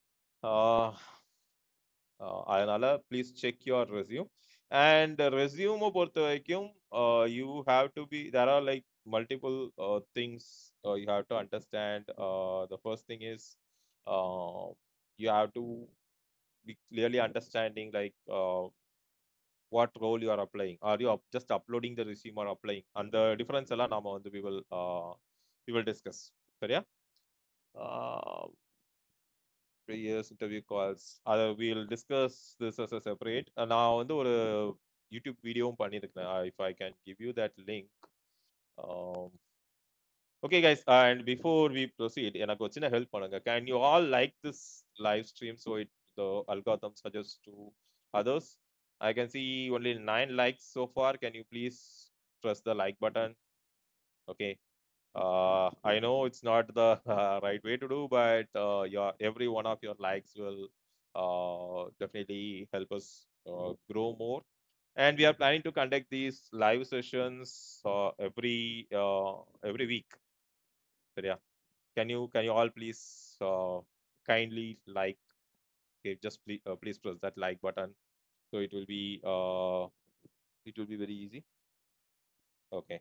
S1: அதனால please check your resume and ரெசியூமை பொறுத்த வரைக்கும் you have to be there are like multiple things you have to understand the first thing is you have to be clearly understanding like uh, what role you are applying are you up, just uploading the resume or applying and the difference எல்லாம் நாம வந்து we will uh, we will discuss சரியா uh, years interview calls அதை we will discuss this as a separate Uh, நான் வந்து ஒரு யூடியூப் வீடியோவும் பண்ணியிருக்கேன் if I can give you that link um, Okay, guys, and before we proceed, எனக்கு ஒரு சின்ன help பண்ணுங்க. Can you all like this live stream so it the algorithm suggests to others? I can see only nine likes so far. Can you please press the like button? Okay. Uh, I know it's not the uh, right way to do, but uh, your every one of your likes will uh, definitely help us uh, grow more. And we are planning to conduct these live sessions uh, every uh, every week. Surya, can you can you all please uh, kindly like okay just please uh, please press that like button so it will be uh it will be very easy okay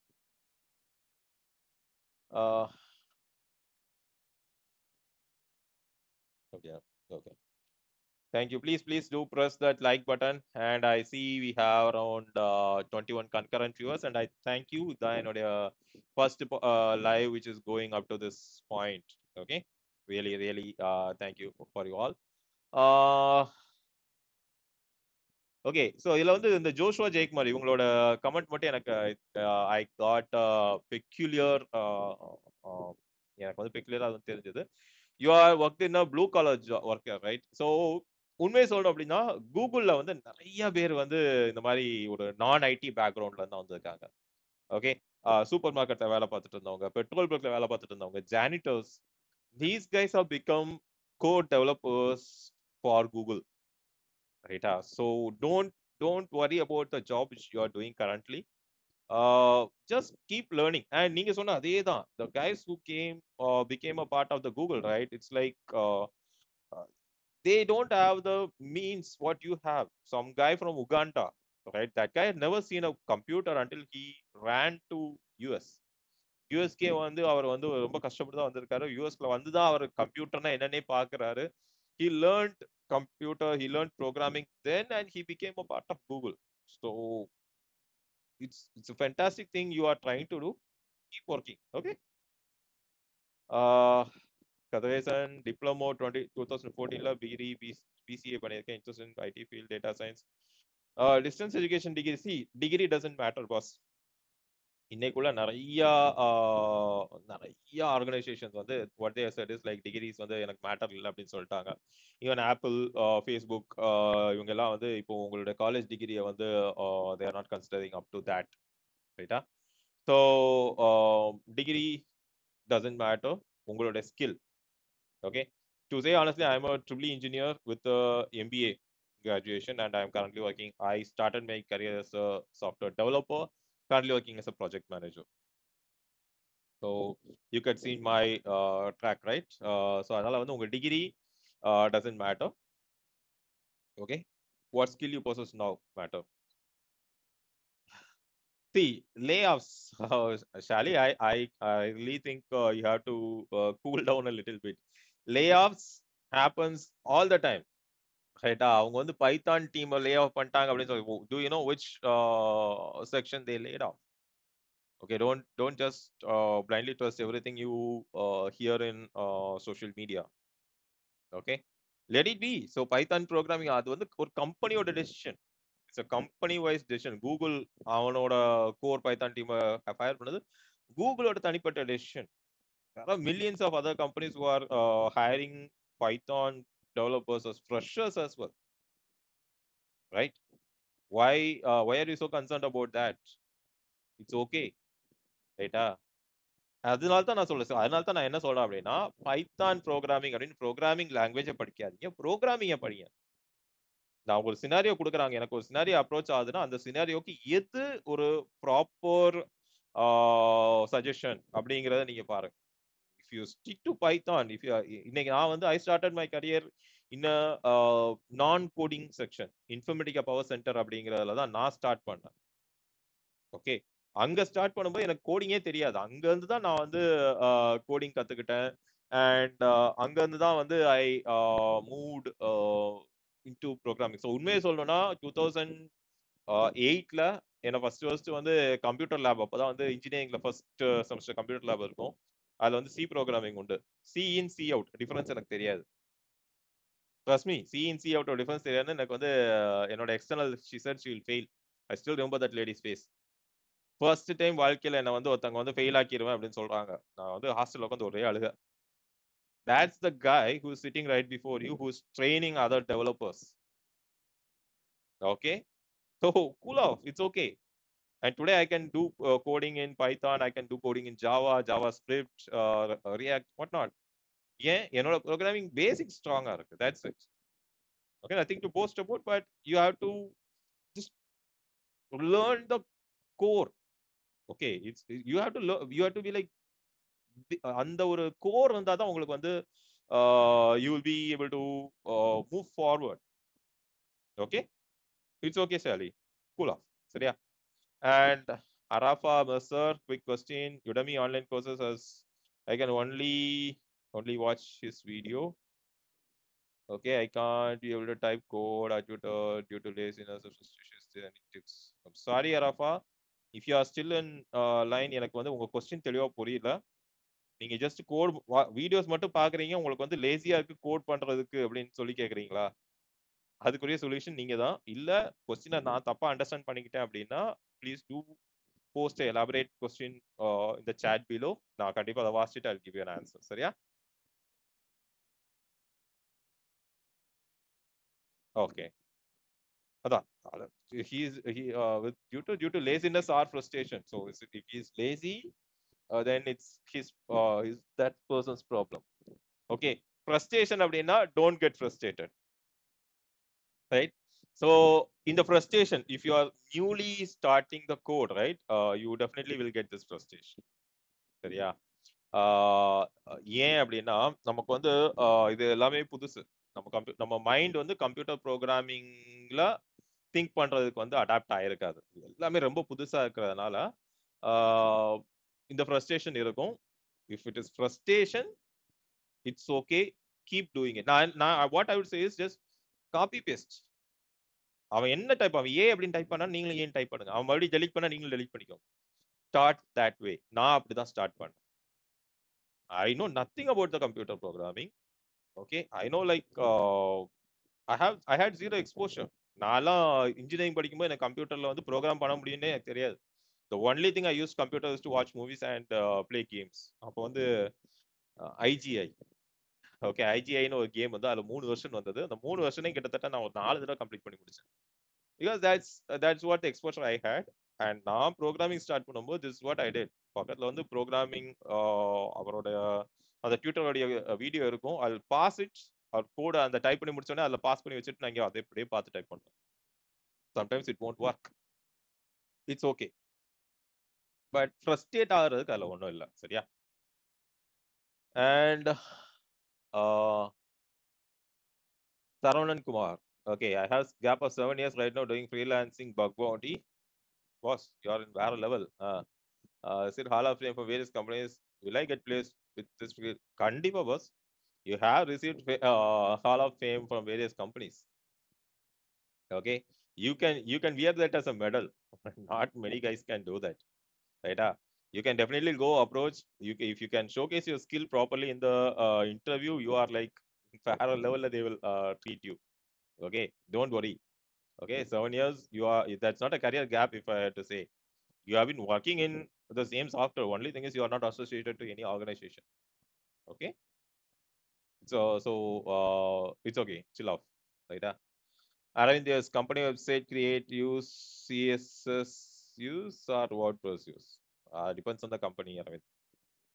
S1: uh okay okay thank you please please do press that like button and i see we have around uh, 21 concurrent viewers and i thank you the என்னுடைய first uh, live which is going up to this point okay really really uh, thank you for you all uh, okay so இதுல வந்து இந்த ஜோஷுவா ஜெயக்குமார் இவங்களோட கமெண்ட் மட்டும் எனக்கு ஐ காட் பெக்யூலியர் எனக்கு வந்து பெக்யூலியர் அது தெரிஞ்சது you are work in blue collar work right so உண்மையை சொல்லணும் அப்படின்னா கூகுளில் வந்து நிறைய பேர் வந்து இந்த மாதிரி ஒரு நான் ஐடி பேக்ரவுண்ட்ல இருந்து வந்திருக்காங்க ஓகே சூப்பர் மார்க்கெட்டில் வேலை பார்த்துட்டு இருந்தவங்க பெட்ரோல் பங்க்ல வேலை பார்த்துட்டு இருந்தவங்க janitors these guys are become code developers for Google ரைட்டா so don't don't worry about the job which you are doing currently just keep learning and நீங்க சொன்ன அதே தான் the guys who came became a part of the Google right it's like they don't have the means what you have some guy from uganda right that guy had never seen a computer until he ran to us யூஎஸ்கே வந்து அவர் வந்து ரொம்ப கஷ்டப்பட்டு தான் வந்திருக்காரு யூஎஸ்ல வந்து தான் அவர் கம்ப்யூட்டர்னா என்னன்னே பாக்குறாரு he learned computer he learned programming then and he became a part of google so it's it's a fantastic thing you are trying to do keep working okay uh Kathiresan diploma twenty two thousand ஃபோர்டீன்ல பிகிரி பிசிஏ பண்ணியிருக்கேன் interest in IT field data science distance education degree see degree doesn't matter boss இன்னைக்குள்ள நிறைய நிறைய ஆர்கனைசேஷன்ஸ் வந்து what they said is like degrees வந்து எனக்கு மேட்டர் இல்லை அப்படின்னு சொல்லிட்டாங்க ஈவன் ஆப்பிள் ஃபேஸ்புக் இவங்க எல்லாம் வந்து இப்போ உங்களுடைய காலேஜ் டிகிரியை வந்து they are not considering up to that ரைட்டா ஸோ டிகிரி டசன்ட் மேட்டர் உங்களோட skill okay to say honestly i'm a triple engineer with a mba graduation and i'm currently working i started my career as a software developer currently working as a project manager so you could see my uh, track right uh, so அதனால வந்து உங்க degree uh, doesn't matter okay what skill you possess now matter see layoffs uh, shali i i i really think uh, you have to uh, cool down a little bit layoffs happens all the time ரைட்டா அவங்க வந்து பைத்தான் டீம் லே ஆஃப் பண்ணிட்டாங்க அப்படின்னு சொல்லி do you know which section they laid off okay don't don't just blindly trust everything you hear in social media okay let it be so Python programming அது வந்து ஒரு கம்பெனியோட decision it's a company wise decision Google அவனோட கோர் பைத்தான் டீமை ஃபயர் பண்ணது கூகுளோட தனிப்பட்ட decision there are millions of other companies who are uh, hiring python developers as freshers as well right why uh, why are you so concerned about that it's okay right uh, அதனால தான் நான் சொல்றேன் அதனால தான் நான் என்ன சொல்றேன் அப்படின்னா பைத்தான் ப்ரோக்ராமிங் அப்படின்னு ப்ரோக்ராமிங் லாங்குவேஜை படிக்காதீங்க ப்ரோக்ராமிங்கை படிங்க நான் ஒரு சினாரியோ கொடுக்குறாங்க எனக்கு ஒரு சினாரியோ அப்ரோச் ஆகுதுன்னா அந்த சினாரியோக்கு எது ஒரு ப்ராப்பர் சஜஷன் அப்படிங்கிறத நீங்க பாருங்க if you stick to Python if you இன்னைக்கு நான் வந்து I started my career in non coding section Informatica power center அப்படிங்கிறதுல தான் நான் ஸ்டார்ட் பண்ணேன் ஓகே அங்க ஸ்டார்ட் பண்ணும்போது எனக்கு கோடிங்கே தெரியாது அங்க இருந்து தான் நான் வந்து கோடிங் கத்துக்கிட்டேன் அண்ட் அங்க இருந்து தான் வந்து I moved into programming so உண்மையை சொல்லணும்னா டூ தௌசண்ட் எயிட்ல என்ன ஃபர்ஸ்ட் ஃபர்ஸ்ட் வந்து கம்ப்யூட்டர் லேப் அப்பதான் வந்து இன்ஜினியரிங்ல ஃபர்ஸ்ட் செமஸ்டர் கம்ப்யூட்டர் லேப் இருக்கும் அதுல வந்து சி ப்ரோக்ராமிங் உண்டு C in C out difference எனக்கு தெரியாது trust me C in C out difference தெரியாது எனக்கு வந்து என்னோட external she sir she will fail I still remember that lady's face first time வாழ்க்கையில என்ன வந்து ஒருத்தவங்க வந்து ஃபெயில் ஆக்கிடுவேன் அப்படின்னு சொல்றாங்க நான் வந்து ஹாஸ்டல்ல உட்காந்து ஒரே அழுக that's the guy who's sitting right before you who's training other developers okay so cool off it's okay and today i can do uh, coding in python i can do coding in java javascript uh, react whatnot ஏன் என்னோட ப்ரோக்ராமிங் பேசிக் ஸ்ட்ராங்கா இருக்கு that's it okay nothing to boast about but you have to just learn the core okay it's you have to you have to be like அந்த ஒரு கோர் இருந்தா தான் உங்களுக்கு வந்து you will be able to move forward okay it's okay சாலி கூலா சரியா and Arafa Mazar quick question Udemy online courses as I can only only watch his video okay i can't be able to type code or tutor due to laziness or frustration is there any tips i'm sorry arafa if you are still in uh, line எனக்கு வந்து உங்க கொஸ்டின் தெளிவா புரியல நீங்க ஜஸ்ட் கோட் வீடியோஸ் மட்டும் பாக்குறீங்க உங்களுக்கு வந்து லேசியா இருக்கு கோட் பண்றதுக்கு அப்படின்னு சொல்லி கேக்குறீங்களா அதுக்குரிய சொல்யூஷன் நீங்க தான் இல்ல கொஸ்டினை நான் தப்பா அண்டர்ஸ்டாண்ட் பண்ணிக்கிட்டேன் அப்படின்னா please do post elaborate question இந்த சாட் பிலோ நான் கண்டிப்பா அதை வாசிச்சுட்டு ஐ கிவ் யூ ஆன்சர் சரியா ஓகே அதான் he is he uh, with due to due to laziness or frustration so if he is lazy uh, then it's his uh, is that person's problem okay frustration அப்படின்னா don't get frustrated right so in the frustration if you are newly starting the code right uh, you definitely will get this frustration சரியா ஏன் அப்படின்னா நமக்கு வந்து இது எல்லாமே புதுசு நம்ம கம்ப்யூ நம்ம மைண்ட் வந்து கம்ப்யூட்டர் ப்ரோக்ராமிங்ல திங்க் பண்றதுக்கு வந்து அடாப்ட் ஆயிருக்காது எல்லாமே ரொம்ப புதுசா இருக்கிறதுனால இந்த ஃப்ரஸ்ட்ரேஷன் இருக்கும் if it is frustration it's okay keep doing it நான் நான் what I would say is just copy paste அவன் என்ன டைப் அவன் ஏ அப்படின்னு டைப் பண்ணா நீங்களும் ஏன் டைப் பண்ணுங்க அவன் மறுபடியும் டெலிட் பண்ணா நீங்களும் டெலிட் பண்ணிக்கோ ஸ்டார்ட் தட் வே நான் அப்படிதான் ஸ்டார்ட் பண்ணேன் I know nothing about the computer programming okay I know like I have I had zero exposure நான்லாம் இன்ஜினியரிங் படிக்கும்போது எனக்கு கம்ப்யூட்டர்ல வந்து ப்ரோக்ராம் பண்ண முடியும்னே எனக்கு தெரியாது the only thing I use computer to watch movies and play games அப்போ வந்து ஐஜிஐ ஓகே ஐஜிஐன்னு ஒரு கேம் வந்து அதில் மூணு வருஷன் வந்தது அந்த மூணு வருஷனையும் கிட்டத்தட்ட நான் ஒரு நாலு தடவை கம்ப்ளீட் பண்ணி முடிச்சேன் because that's that's what exposure I had and நான் ப்ரோக்ராமிங் ஸ்டார்ட் பண்ணும்போது திஸ் வாட் ஐ டெட் பக்கத்தில் வந்து ப்ரோக்ராமிங் அவரோட அந்த டியூட்டரோடைய வீடியோ இருக்கும் அது பாஸ் இட் அவர் கோட அந்த டைப் பண்ணி முடிச்சோடனே அதில் பாஸ் பண்ணி வச்சுட்டு நான் இங்கே அதை இப்படியே பார்த்து டைப் பண்ணுவேன் sometimes it won't work it's okay but frustrate ஆகிறதுக்கு அதில் ஒன்றும் இல்லை சரியா and Saravanan Kumar okay I have gap of seven years right no doing freelancing bug bounty boss you're in வேற லெவல் சிட் hall of fame for various companies will I get placed with this கண்டிப்பா boss you have received uh, hall of fame from various companies okay you can you can wear that as a medal not many guys can do that right uh, you can definitely go approach you if you can showcase your skill properly in the uh, interview you are like higher level they will uh, treat you okay don't worry okay seven years you are that's not a career gap if i had to say you have been working in the same software only thing is you are not associated to any organization okay so so uh, it's okay chill off right uh? Aravind, yes, company website create use css use or wordpress use uh, depends on the company Aravind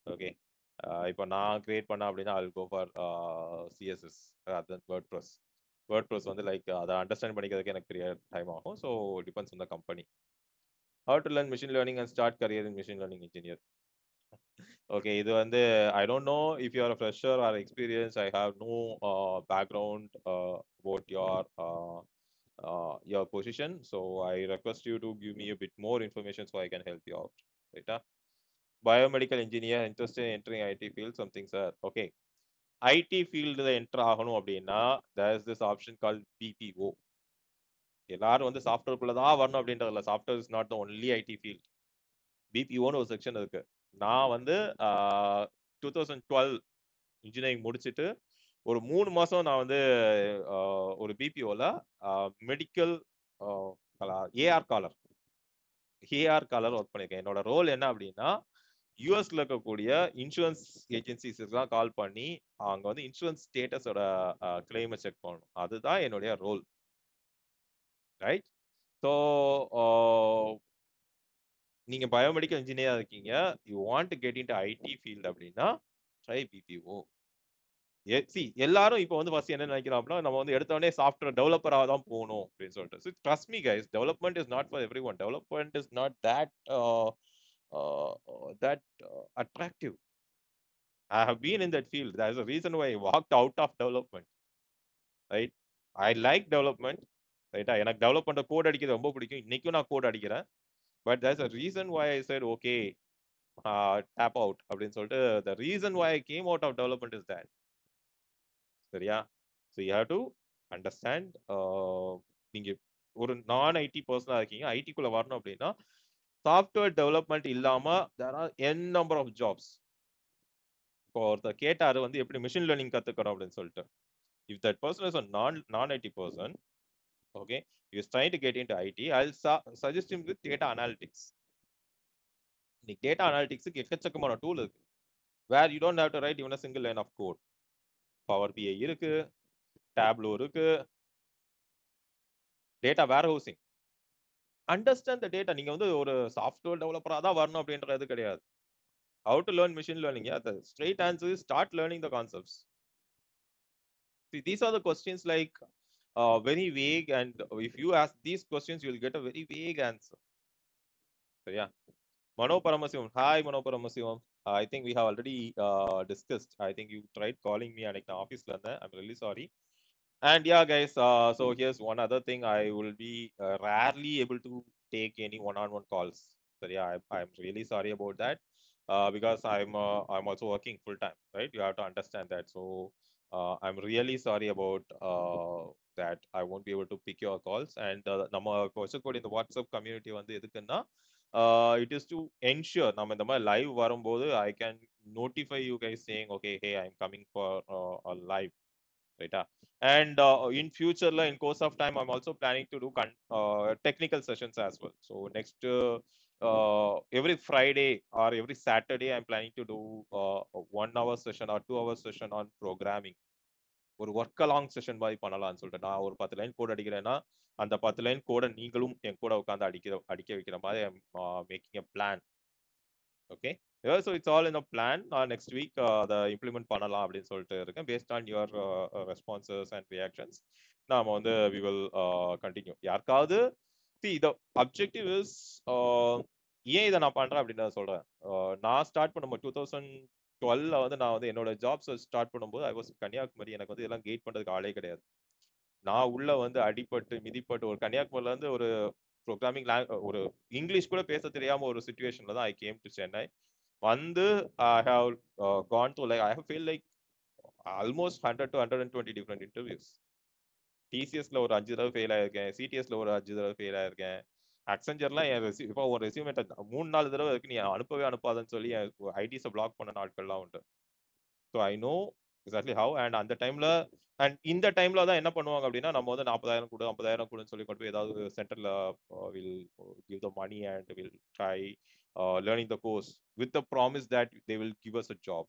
S1: okay இப்போ நான் கிரியேட் பண்ண அப்படின்னா ஐ கோ ஃபார் சிஎஸ்எஸ் அதன் வேர்ட் ப்ரெஸ் வேர்ட் ப்ரெஸ் வந்து லைக் அதை அண்டர்ஸ்டாண்ட் பண்ணிக்கிறதுக்கு எனக்கு பெரிய டைம் ஆகும் so depends on the company how to learn machine learning and start career in machine learning engineer okay இது வந்து I don't know if you are fresher or experience I have no background about your your position so i request you to give me a bit more information so i can help you out right biomedical engineer interested in entering it field something sir okay IT ஃபீல்டில் என்டர் ஆகணும் அப்படின்னா there is this option call BPO எல்லாரும் வந்து சாஃப்ட்வேர்க்குள்ள தான் வரணும் அப்படின்றதுல software is not the only IT field பிபிஓன்னு ஒரு செக்ஷன் இருக்கு நான் வந்து டூ தௌசண்ட் டுவெல் இன்ஜினியரிங் முடிச்சுட்டு ஒரு மூணு மாசம் நான் வந்து ஒரு பிபிஓல medical AR caller AR caller work பண்ணியிருக்கேன் என்னோட ரோல் என்ன அப்படின்னா யூஎஸ்ல இருக்கக்கூடிய இன்சூரன்ஸ் ஏஜென்சிஸ்லாம் கால் பண்ணி அவங்க வந்து இன்சூரன்ஸ் ஸ்டேட்டஸோட கிளைமை செக் பண்ணணும் அதுதான் என்னுடைய ரோல் ரைட் ஸோ நீங்க பயோமெடிக்கல் இன்ஜினியரா இருக்கீங்க you want to get in IT field அப்படின்னா ட்ரை பிபிஓ சி எல்லாரும் இப்போ வந்து ஃபர்ஸ்ட் என்ன நினைக்கிறோம் அப்படின்னா நம்ம வந்து எடுத்தோடனே சாஃப்ட்வேர் டெவலப்பராக தான் போகணும் அப்படின்னு சொல்லிட்டு trust me guys development is not for everyone development is not that that uh, attractive. I have been in that field. There's a reason why I walked out of development. Right? I like development. ரைட்டா எனக்கு டெவலப் பண்ணுற கோட் அடிக்கிறது ரொம்ப பிடிக்கும் இன்னைக்கும் நான் கோட் அடிக்கிறேன் but there's a reason why I said okay tap out அப்படின்னு சொல்லிட்டு the reason why I came out of development is that சரியா so you have to understand நீங்கள் ஒரு நான் ஐடி பர்சனாக இருக்கீங்க ஐடிக்குள்ளே வரணும் அப்படின்னா சாஃப்ட்வேர் டெவலப்மெண்ட் இல்லாம there are n number of jobs இப்போ ஒருத்தர் கேட்டாரு வந்து எப்படி மிஷின் லேர்னிங் கத்துக்கணும் அப்படின்னு சொல்லிட்டு if that person is a non non IT person okay you try to get in to IT I suggest him with data analytics இன்னைக்கு டேட்டா அனாலிட்டிக்ஸுக்கு எக்கச்சக்கமான டூல் இருக்கு where you don't have to write even single line of code Power BI இருக்கு டேப்லோ இருக்கு data warehousing understand the data நீங்க வந்து ஒரு சாஃப்ட்வேர் டெவலப்பரா தான் வரணும் அப்படின்றது கிடையாது how to learn machine learning the straight answer is start learning the concepts these are the questions like very vague and if you ask these questions you will get a very vague answer சரியா Mano Paramasivam hi Mano Paramasivam I think we have already discussed I think you tried calling me அன்னைக்கு நான் ஆஃபீஸ்ல இருந்தேன் I'm really sorry and yeah guys uh, so here's one other thing i will be uh, rarely able to take any one-on-one calls so yeah I, i'm really sorry about that uh, because i'm i'm also working full time right you have to understand that so i'm really sorry about that i won't be able to pick your calls and நம்ம கொச்சக்கோடி இந்த வாட்ஸ்அப் கம்யூனிட்டி வந்து எதுக்குன்னா இட் இஸ் டு என்ஷூர் நம்ம இந்த மாதிரி லைவ் வரும்போது I can notify you guys saying okay hey I am coming for live right and uh, in future in course of time i'm also planning to do uh, technical sessions as well so next uh, every friday or every saturday i'm planning to do one hour session or two hour session on programming ஒரு ஒர்க் அலாங் செஷன் மாதிரி பண்ணலாம்னு சொல்லிட்டு நான் ஒரு பத்து லைன் கோட் அடிக்கிறேன்னா அந்த பத்து லைன் கோடை நீங்களும் என் கூட உட்காந்து அடிக்கிற அடிக்க வைக்கிற மாதிரி making a plan okay so it's all in a plan next week அதை இம்ப்ளிமெண்ட் பண்ணலாம் அப்படின்னு சொல்லிட்டு இருக்கேன் based on your responses and reactions நாம வந்து வி வில் கண்டினியூ யாருக்காவது சி த அப்ஜெக்டிவ் இஸ் ஏன் இதை நான் பண்றேன் அப்படின்னு சொல்றேன் நான் ஸ்டார்ட் பண்ணும்போது டூ தௌசண்ட் டுவெல்ல வந்து நான் வந்து என்னோட ஜாப்ஸ் ஸ்டார்ட் பண்ணும்போது ஐ வாஸ் கன்னியாகுமரி எனக்கு வந்து இதெல்லாம் கெயிட் பண்றதுக்கு ஆளே கிடையாது நான் உள்ள வந்து அடிப்பட்டு மிதிப்பட்டு ஒரு கன்னியாகுமரியில இருந்து ஒரு ப்ரோக்ராமிங் ஒரு இங்கிலீஷ் கூட பேச தெரியாம ஒரு சுச்சுவேஷன்ல தான் ஐ கேம் டு சென்னை வந்து I have gone to like I have feel like almost hundred to hundred and twenty different interviews டிசிஎஸ்ல ஒரு அஞ்சு தடவை ஃபெயில் ஆயிருக்கேன் சிடிஎஸ்ல ஒரு அஞ்சு தடவை ஃபெயில் ஆயிருக்கேன் அக்செஞ்சர்லாம் என் ரெசி இப்போ ஒரு ரெசியூமே மூணு நாலு தடவை இருக்கு நீ அனுப்பவே அனுப்பாதன்னு சொல்லி என் ஐடிஸை பிளாக் பண்ண நாட்கள்லாம் உண்டு so I know exactly how and அந்த டைம்ல அண்ட் இந்த டைம்ல தான் என்ன பண்ணுவாங்க அப்படின்னா நம்ம வந்து நாற்பதாயிரம் கொடு ஐம்பதாயிரம் கொடுன்னு சொல்லி கொண்டு போய் ஏதாவது சென்டர்ல will give the money and will try learning the course with the promise that they will give us a job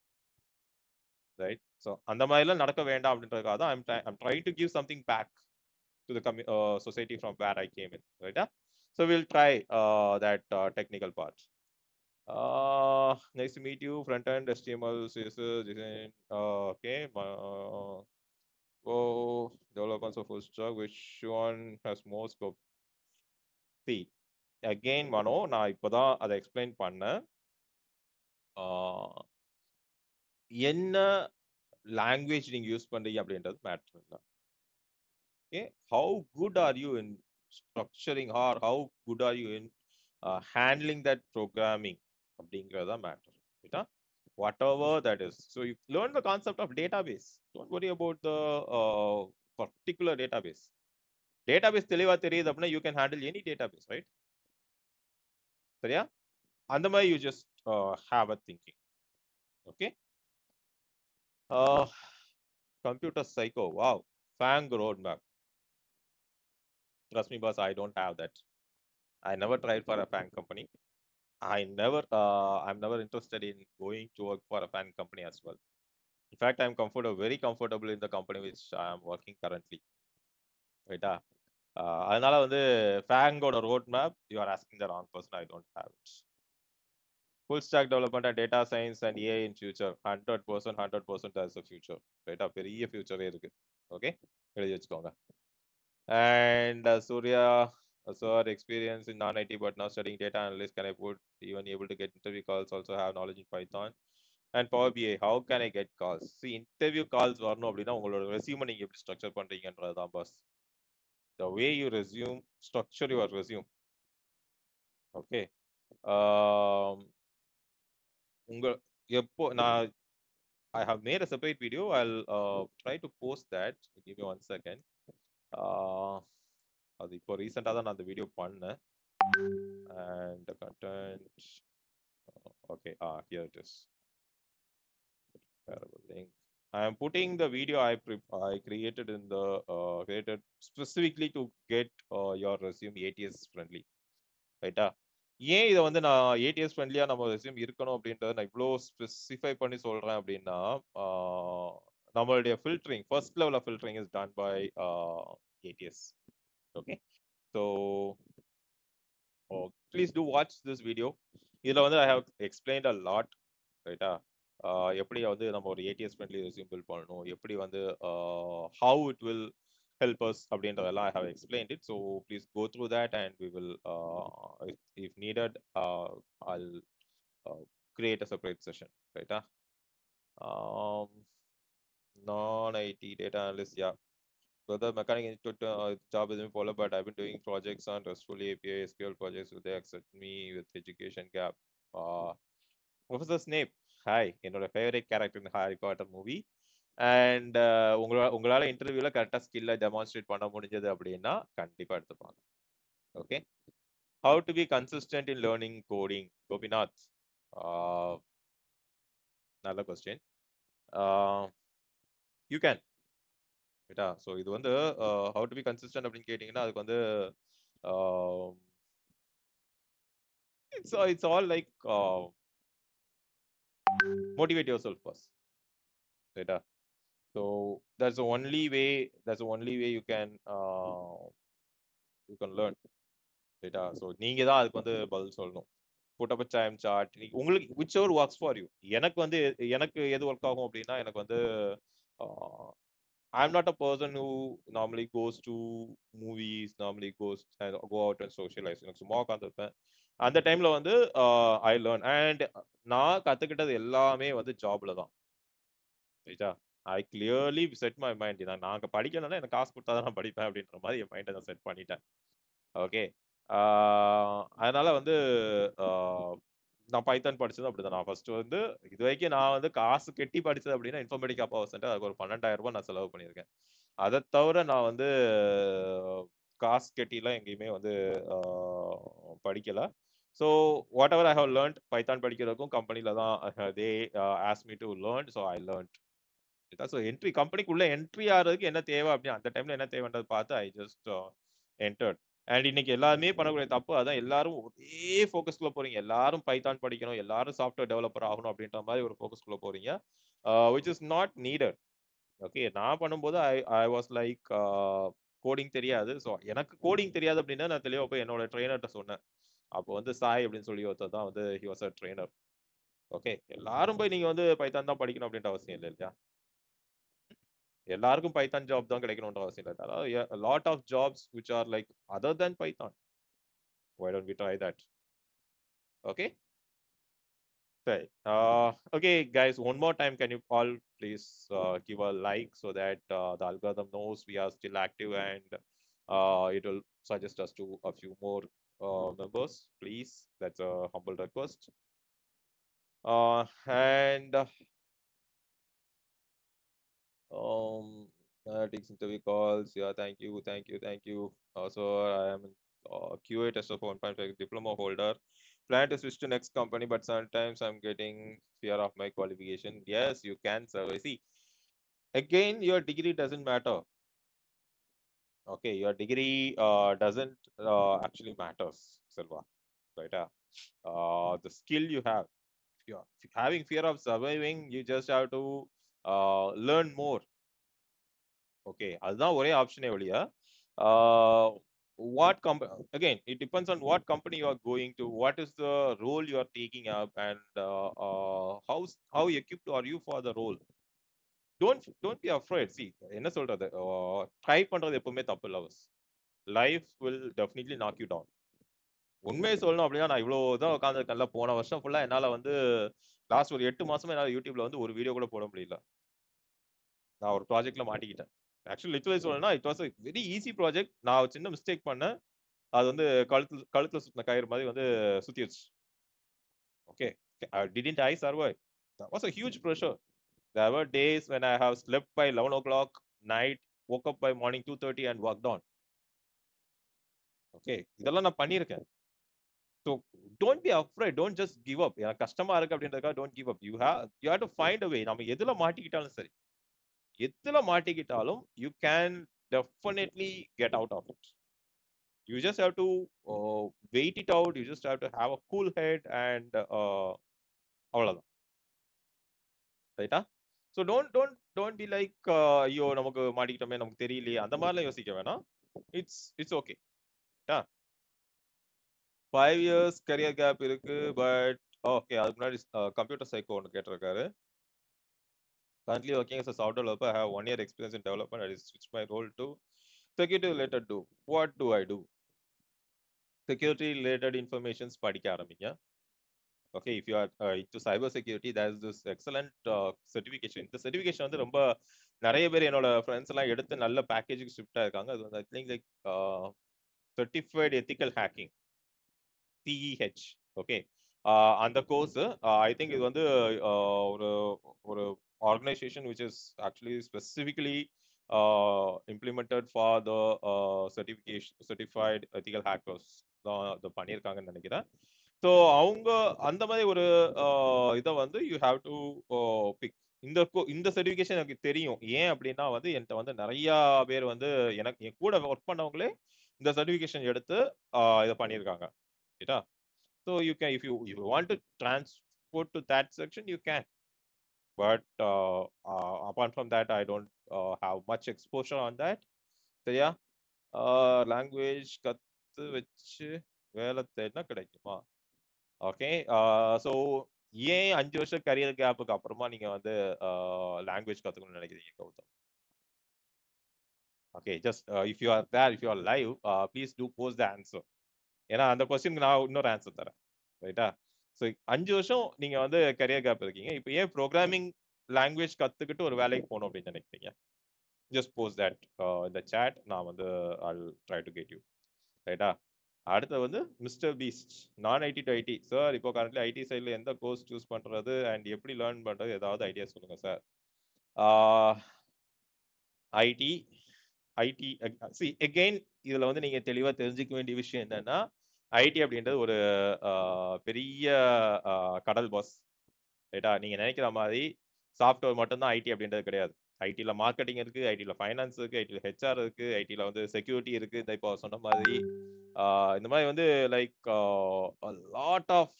S1: right so அந்த மாதிரிலாம் நடக்க வேண்டாம் அப்படின்றதுக்காக தான் I'm I'm try to give something back to the community society from where I came in ரைட்டா so will try that technical part Uh, nice to meet you. Front end HTML, CSS, design. Uh, okay. Uh, oh, developments of full stack. Which one has more scope? See, again, Mano நான் இப்போதான் அதை எக்ஸ்பிளைன் பண்ணேன் ஆஹ், என்ன லாங்குவேஜ் நீங்க யூஸ் பண்றீங்க அப்படின்றது மேட்ரு இல்லை okay how good are you in structuring are how good are you in handling that programming அப்படிங்கிறது தான் மேட்டர் ரைட்டா whatever that is so you learn the concept of database don't worry about the particular database database தெளிவா தெரியுது அப்படின்னா you can handle any database right சரியா அந்த மாதிரி you just have a thinking okay computer psycho wow FAANG road map Trust me, boss, I don't have that. I never tried for a fan company. I never, uh, I'm never interested in going to work for a fan company as well. In fact, I'm comfortable, very comfortable in the company which I am working currently. ரைட்டா அதனால வந்து ஃபேங்கோட road map you are asking the wrong person I don't have it full stack development and data science and AI in future hundred percent hundred percent as a future ரைட்டா பெரிய ஃபியூச்சரே இருக்கு ஓகே எழுதி வச்சுக்கோங்க And uh, Surya, uh, sir, experience in non-IT but now studying data analyst. Can I put even able to get interview calls? Also have knowledge in Python and Power BI. How can I get calls? See, interview calls வரணும் அப்படின்னா உங்களோட ரெசியூமை நீங்க எப்படி ஸ்ட்ரக்சர் பண்றீங்கன்றது தான் boss the way you resume structure your resume okay um உங்க எப்போ நான் I have made a separate video. I'll uh, try to post that. Give me one second. Uh, அது இப்போ ரீசெண்டாக தான் நான் அந்த வீடியோ பண்ணேன் and content okay ah here it is link I am putting the video I pre- I created in the uh, created specifically to get uh, your resume ATS friendly ரைட்டா ஏன் இதை வந்து நான் ஏடிஎஸ் ஃப்ரெண்ட்லியாக நம்ம ரெசியூம் இருக்கணும் அப்படின்றத நான் இவ்வளோ ஸ்பெசிஃபை பண்ணி சொல்கிறேன் அப்படின்னா ஆஹ், நம்மளுடைய filtering first level of filtering is done by ATS okay so please do watch this video இதில் வந்து I have explained a lot ரைட்டா எப்படி வந்து நம்ம ஒரு ஏடிஎஸ் ஃப்ரெண்ட்லி ரெசியூம் பில்ட் பண்ணணும் எப்படி வந்து how it will help us அப்படின்றதெல்லாம் I have explained it. So please go through that and we will, uh, if, if needed, uh, I'll uh, create a separate session, right? huh? Um, non-IT data analyst, yeah. So the mechanic institute uh, job isn't follow, but I've been doing projects on RESTful API SQL projects. Will they accept me with education gap? Uh, Professor Snape, hi, என்னோட ஃபேவரட் கேரக்டர் இந்த ஹாரி பாட்டர் மூவி அண்ட் உங்களா உங்களால இன்டர்வியூல கரெக்டா ஸ்கில்ல டெமான்ஸ்ட்ரேட் பண்ண முடிஞ்சது அப்படின்னா கண்டிப்பா எடுத்துப்பாங்க okay how to be consistent in learning coding Gopinath ஆஹ், நல்ல கொஸ்டின் யூ கேன் ரைட்டா ஸோ இது வந்து ஹவு டு பி கன்சிஸ்டன்ட் அப்படின்னு கேட்டிங்கன்னா அதுக்கு வந்து it's it's all like motivate yourself first ரைட்டா so that's only way that's only way you can you can learn ரைட்டா ஸோ நீங்க தான் அதுக்கு வந்து பதில் சொல்லணும் புட் அப் டைம் சார்ட் உங்களுக்கு whichever works for you எனக்கு வந்து எனக்கு எது ஒர்க் ஆகும் அப்படின்னா எனக்கு வந்து I am not a person who normally goes to movies normally goes go out and socialise எனக்கு சும்மா உட்காந்துருப்பேன் அந்த டைம்ல வந்து ஐ லேர்ன் அண்ட் நான் கத்துக்கிட்டது எல்லாமே வந்து ஜாப்ல தான் ரைட்டா I clearly set my mind நான் நாங்க படிக்கணும்னா எனக்கு காசு கொடுத்தா தான் நான் படிப்பேன் அப்படின்ற மாதிரி என் மைண்டை நான் செட் பண்ணிட்டேன் ஓகே அதனால வந்து ஆஹ் நான் பைத்தான் படிச்சது அப்படிதான் நான் ஃபர்ஸ்ட் வந்து இது வரைக்கும் நான் வந்து காசு கெட்டி படிச்சது அப்படின்னா இன்ஃபர்மேட்டிக் பவர் சென்டர் அதுக்கு ஒரு பன்னெண்டாயிரம் ரூபாய் நான் செலவு பண்ணியிருக்கேன் அதை தவிர நான் வந்து காசு கெட்டிலாம் எங்கேயுமே வந்து ஆஹ் படிக்கல so whatever I have learnt Python படிக்கிறதுக்கும் கம்பெனில தான் they ask me to learn so I learnt so entry கம்பெனிக்குள்ள என்ட்ரி ஆகிறதுக்கு என்ன தேவை அப்படின்னு அந்த டைம்ல என்ன தேவைன்றது பார்த்து ஐ ஜஸ்ட் என்டர்ட் அண்ட் இன்னைக்கு எல்லாருமே பண்ணக்கூடிய தப்பு அதான் எல்லாரும் ஒரே ஃபோக்கஸ்குள்ள போறீங்க எல்லாரும் பைத்தான் படிக்கணும் எல்லாரும் சாஃப்ட்வேர் டெவலப்பர் ஆகணும் அப்படின்ற மாதிரி ஒரு ஃபோக்கஸ்குள்ள போறீங்க which is not needed okay நான் பண்ணும்போது I I was like coding தெரியாது ஸோ எனக்கு கோடிங் தெரியாது அப்படின்னா நான் தெளிவாக போய் என்னோட ட்ரெயினர்கிட்ட சொன்னேன் அப்போ வந்து சாய் அப்படின்னு சொல்லி ஒருத்தர் தான் வந்து he was a trainer okay எல்லாரும் போய் நீங்க வந்து பைத்தான் தான் படிக்கணும் அப்படின்ற அவசியம் இல்லை இல்லையா எல்லாருக்கும் பைத்தான் ஜாப் தான் கிடைக்கணும்ன்ற அவசியம் இல்லை அதாவது lot of jobs which are like other than Python why don't we try that okay Right. Uh, okay, guys, one more time, can you all please uh, give a like so that uh, the algorithm knows we are still active and uh, it will suggest us to a few more uh, members, please. That's a humble request. Uh, and uh, um, uh, takes interview calls. Yeah, thank you, thank you, thank you. Also, I am uh, QA tester for 1.5 diploma holder. Plan to switch to next company, but sometimes I'm getting fear of my qualification. Yes, you can survive. See, again, your degree doesn't matter. Okay, your degree uh, doesn't uh, actually matters, Silva. Right? Uh, uh, the skill you have. If you're if you're having fear of surviving, you just have to uh, learn more. Okay அதுதான் ஒரே ஆப்ஷனே ஒழிய what company again it depends on what company you are going to what is the role you are taking up and uh, uh, how how equipped are you for the role don't don't be afraid see என்ன சொல்றது ட்ரை பண்றது எப்பவுமே தப்பு இல்ல life will definitely knock you down உண்மையை சொல்லணும் அப்படின்னா நான் இவ்வளோ தான் உட்காந்துருக்கேன்ல போன வருஷம் ஃபுல்லா என்னால வந்து லாஸ்ட் ஒரு எட்டு மாசமா என்னால யூடியூப்ல வந்து ஒரு வீடியோ கூட போட முடியல நான் ஒரு ப்ராஜெக்ட்ல மாட்டிக்கிட்டேன் ஆக்சுவலி லிட்ரலி சொல்லணும்னா it was very easy project நான் ஒரு சின்ன மிஸ்டேக் பண்ணேன் அது வந்து கழுத்து கழுத்துல சுத்தின கயிறு மாதிரி வந்து சுத்திடுச்சு okay didn't I survive that was a huge pressure there were days when i have slept by 11 o'clock night woke up by morning 2:30 and worked on okay இதெல்லாம் நான் பண்ணியிருக்கேன் so don't be afraid don't just give up எனக்கு கஷ்டமா இருக்கு அப்படின்றதுக்காக don't give up you have you have to find a way நம்ம எதுல மாட்டிக்கிட்டாலும் சரி எதுல மாட்டிக்கிட்டாலும் you can definitely get out of it you just have to wait it out you just have to have a cool head and அவ்வளோதான் ரைட்டா so don't don't don't be like ஐயோ நமக்கு மாட்டிக்கிட்டோமே நமக்கு தெரியலையே அந்த மாதிரிலாம் யோசிக்க வேணாம் it's it's okay five years career gap இருக்கு பட் ஓகே அதுக்கு முன்னாடி கம்ப்யூட்டர் சைக்கோ ஒன்று கேட்டிருக்காரு currently working as a software developer. I have one year experience in development. I switched my role to security related do. What do I do? Security related informations படிக்க ஆரம்பிங்க okay if you are into cyber security there is this excellent certification இந்த சர்டிஃபிகேஷன் வந்து ரொம்ப நிறைய பேர் என்னோட ஃப்ரெண்ட்ஸ் எல்லாம் எடுத்து நல்ல பேக்கேஜுக்கு ஷிஃப்ட் ஆயிருக்காங்க அது வந்து I think like certified ethical hacking CEH okay அந்த கோர்ஸ் ஐ திங்க் இது வந்து ஒரு ஒரு organization which is actually specifically uh, implemented for the uh, certification certified ethical hackers தான் பண்ணியிருக்காங்கன்னு நினைக்கிறேன் ஸோ அவங்க அந்த மாதிரி ஒரு இதை வந்து யூ ஹாவ் டு பிக் இந்த இந்த சர்டிஃபிகேஷன் எனக்கு தெரியும் ஏன் அப்படின்னா வந்து என்கிட்ட வந்து நிறைய பேர் வந்து எனக்கு என் கூட ஒர்க் பண்ணவங்களே இந்த சர்டிஃபிகேஷன் எடுத்து இதை பண்ணியிருக்காங்க ரைட்டா so you can if you you want to transport to that section you can but uh, uh, apart from that i don't uh, have much exposure on that சரியா லாங்குவேஜ் கத்து வச்சு வேலை தேடினா கிடைக்குமா ஓகே ஸோ ஏன் அஞ்சு வருஷம் கரியர் கேப்புக்கு அப்புறமா நீங்க வந்து லாங்குவேஜ் கத்துக்கணும்னு நினைக்கிறீங்க Gautham okay just if you are there if you are live please do post the answer ஏன்னா அந்த கொஸ்டினுக்கு நான் இன்னொரு ஆன்சர் தரேன் ரைட்டா ஸோ அஞ்சு வருஷம் நீங்க வந்து கரியர் கேப் இருக்கீங்க இப்போ ஏன் ப்ரோக்ராமிங் லாங்குவேஜ் கத்துக்கிட்டு ஒரு வேலைக்கு போகணும் அப்படின்னு நினைக்கிறீங்க ஜஸ்ட் போஸ்ட் தட் இந்த சேட் நான் வந்து I'll try to get you ரைட்டா அடுத்து வந்து மிஸ்டர் பீஸ்ட் நான் ஐடி டு ஐடி சார் இப்போ கரண்ட்லி ஐடி சைடில் எந்த கோர்ஸ் சூஸ் பண்ணுறது அண்ட் எப்படி லேர்ன் பண்ணுறது ஏதாவது ஐடியா சொல்லுங்கள் sir IT IT see again இதில் வந்து நீங்கள் தெளிவாக தெரிஞ்சுக்க வேண்டிய விஷயம் என்னன்னா ஐடி அப்படின்றது ஒரு பெரிய கடல் பாஸ் ரைட்டா நீங்கள் நினைக்கிற மாதிரி சாஃப்ட்வேர் மட்டும்தான் ஐடி அப்படின்றது கிடையாது ஐடியில் மார்க்கெட்டிங் இருக்குது ஐடியில் ஃபைனான்ஸ் இருக்குது ஐடியில் ஹெச்ஆர் இருக்குது ஐடியில் வந்து செக்யூரிட்டி இருக்குது இந்த இப்போ சொன்ன மாதிரி இந்த மாதிரி வந்து லைக் லாட் ஆஃப்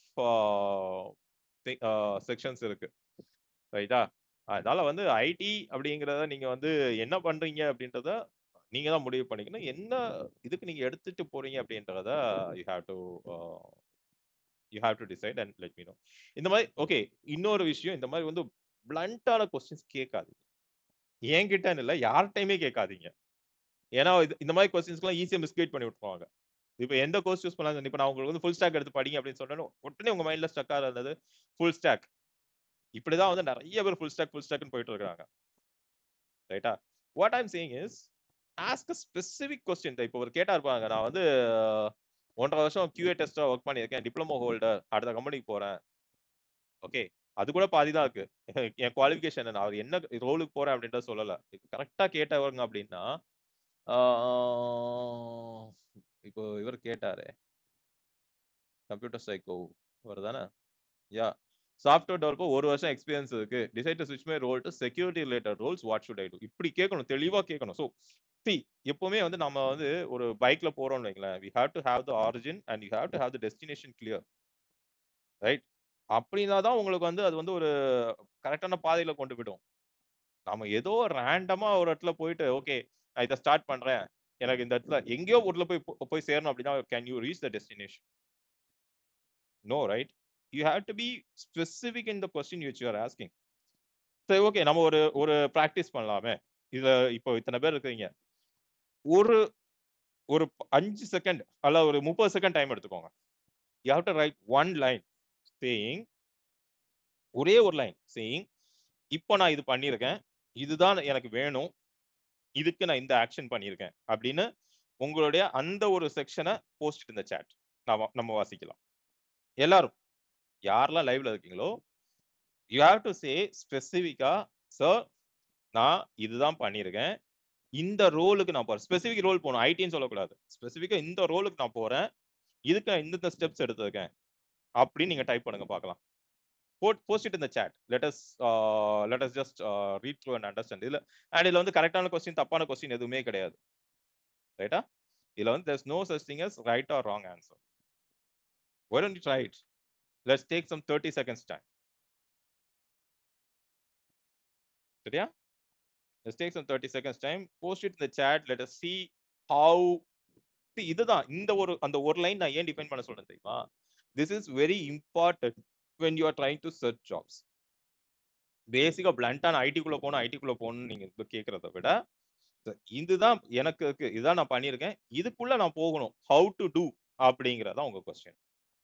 S1: செக்ஷன்ஸ் இருக்கு ரைட்டா அதனால வந்து ஐடி அப்படிங்கிறத நீங்க வந்து என்ன பண்றீங்க அப்படின்றத நீங்க தான் முடிவு பண்ணிக்கணும் என்ன இதுக்கு நீங்க எடுத்துட்டு போறீங்க அப்படின்றத you have to you have to decide and let me know இந்த மாதிரி ஓகே இன்னொரு விஷயம் இந்த மாதிரி வந்து பிளண்டான கொஸ்டின்ஸ் கேட்காதீங்க என்கிட்ட இல்லை யார்கிட்டயுமே கேட்காதீங்க ஏன்னா இது இந்த மாதிரி கொஸ்டின்ஸ்க்குலாம் ஈஸியாக மிஸ்கைட் பண்ணி விட்டுருவாங்க இப்போ எந்த கோர்ஸ் யூஸ் பண்ணலாம் இப்போ நான் உங்களுக்கு வந்து ஃபுல் ஸ்டாக் எடுத்து படிங்க அப்படின்னு சொன்னேன் உடனே உங்க மைண்ட்ல ஸ்டக் இருந்தது ஃபுல் ஸ்டாக் இப்படிதான் வந்து நிறைய பேர் ஃபுல் ஸ்டாக் ஃபுல் ஸ்டாக்னு போயிட்டு இருக்காங்க ரைட்டா what I'm saying is ask a specific question இப்போ ஒரு கேட்டா இருப்பாங்க நான் வந்து ஒன்றரை வருஷம் கியூஏ டெஸ்டா ஒர்க் பண்ணியிருக்கேன் டிப்ளமோ ஹோல்டர் அடுத்த கம்பெனிக்கு போறேன் ஓகே அது கூட பாதி தான் இருக்கு என் குவாலிஃபிகேஷன் நான் அவர் என்ன ரோலுக்கு போறேன் அப்படின்றத சொல்லல கரெக்டா கேட்டவங்க அப்படின்னா இப்போ இவர் கேட்டாரு கம்ப்யூட்டர் சைக்கோ அவர் தானே யா சாஃப்ட்வேர் டெவலப்பர் ஒரு வருஷம் எக்ஸ்பீரியன்ஸ் இருக்கு டிசைட் டு ஸ்விட்ச் my role to security related roles what should I do இப்படி கேட்கணும் தெளிவா கேட்கணும் ஸோ சி எப்பவுமே வந்து நம்ம வந்து ஒரு பைக்ல போறோம்னு வைங்களேன் we have to have the origin and you have to have the destination clear right அப்படின்னா தான் உங்களுக்கு வந்து அது வந்து ஒரு கரெக்டான பாதையில கொண்டு விடும் நம்ம ஏதோ ரேண்டமா ஒரு இடத்துல போயிட்டு ஓகே நான் இதை ஸ்டார்ட் பண்றேன் எனக்கு இந்த இடத்துல எங்கேயோ ஊர்ல போய் போய் சேரணும் அப்படின்னா can you reach the destination no right you have to be specific in the question which you are asking சரி ஓகே நம்ம ஒரு ஒரு ப்ராக்டிஸ் பண்ணலாமே இதுல இப்போ இத்தனை பேர் இருக்கிறீங்க ஒரு ஒரு அஞ்சு செகண்ட் அல்ல ஒரு முப்பது செகண்ட் டைம் எடுத்துக்கோங்க you have to write one line saying ஒரே ஒரு லைன் சேயிங் இப்போ நான் இது பண்ணியிருக்கேன் இதுதான் எனக்கு வேணும் இதுக்கு நான் இந்த ஆக்ஷன் பண்ணியிருக்கேன் அப்படின்னு உங்களுடைய அந்த ஒரு செக்ஷனை போஸ்ட் இந்த சேட் நம்ம நம்ம வாசிக்கலாம் எல்லாரும் யாரெல்லாம் லைவ்ல இருக்கீங்களோ யூ ஹாவ் டு சே ஸ்பெசிஃபிக்கா சார் நான் இதுதான் பண்ணியிருக்கேன் இந்த ரோலுக்கு நான் போறேன் ஸ்பெசிஃபிக் ரோல் போகணும் ஐடின்னு சொல்லக்கூடாது ஸ்பெசிஃபிக்கா இந்த ரோலுக்கு நான் போறேன் இதுக்கு நான் இந்த ஸ்டெப்ஸ் எடுத்திருக்கேன் அப்படின்னு நீங்க டைப் பண்ணுங்க பார்க்கலாம் போஸ்ட் இட் இந்த chat let us let us just read through and understand இதுல அண்ட் இதுல வந்து கரெக்டான கொஸ்டின் தப்பான கொஸ்டின் எதுவுமே கிடையாது ரைட்டா இதுல வந்து there's no such thing as right or wrong answer why don't you try it let's take some 30 seconds time சரியா let's take some 30 seconds time post it in the chat let us see how see இதுதான் இந்த ஒரு அந்த ஒரு லைன் நான் ஏன் டிஃபைன் பண்ண சொல்றேன் தெரியுமா this is very important when you are trying to search jobs பேசிக்கா பிளண்டான ஐடிக்குள்ள போகணும் ஐடிக்குள்ள போகணும்னு நீங்க இப்ப கேட்கறத விட இதுதான் எனக்கு இருக்கு இதுதான் நான் பண்ணியிருக்கேன் இதுக்குள்ள நான் போகணும் ஹவு டு டூ அப்படிங்கறதா உங்க question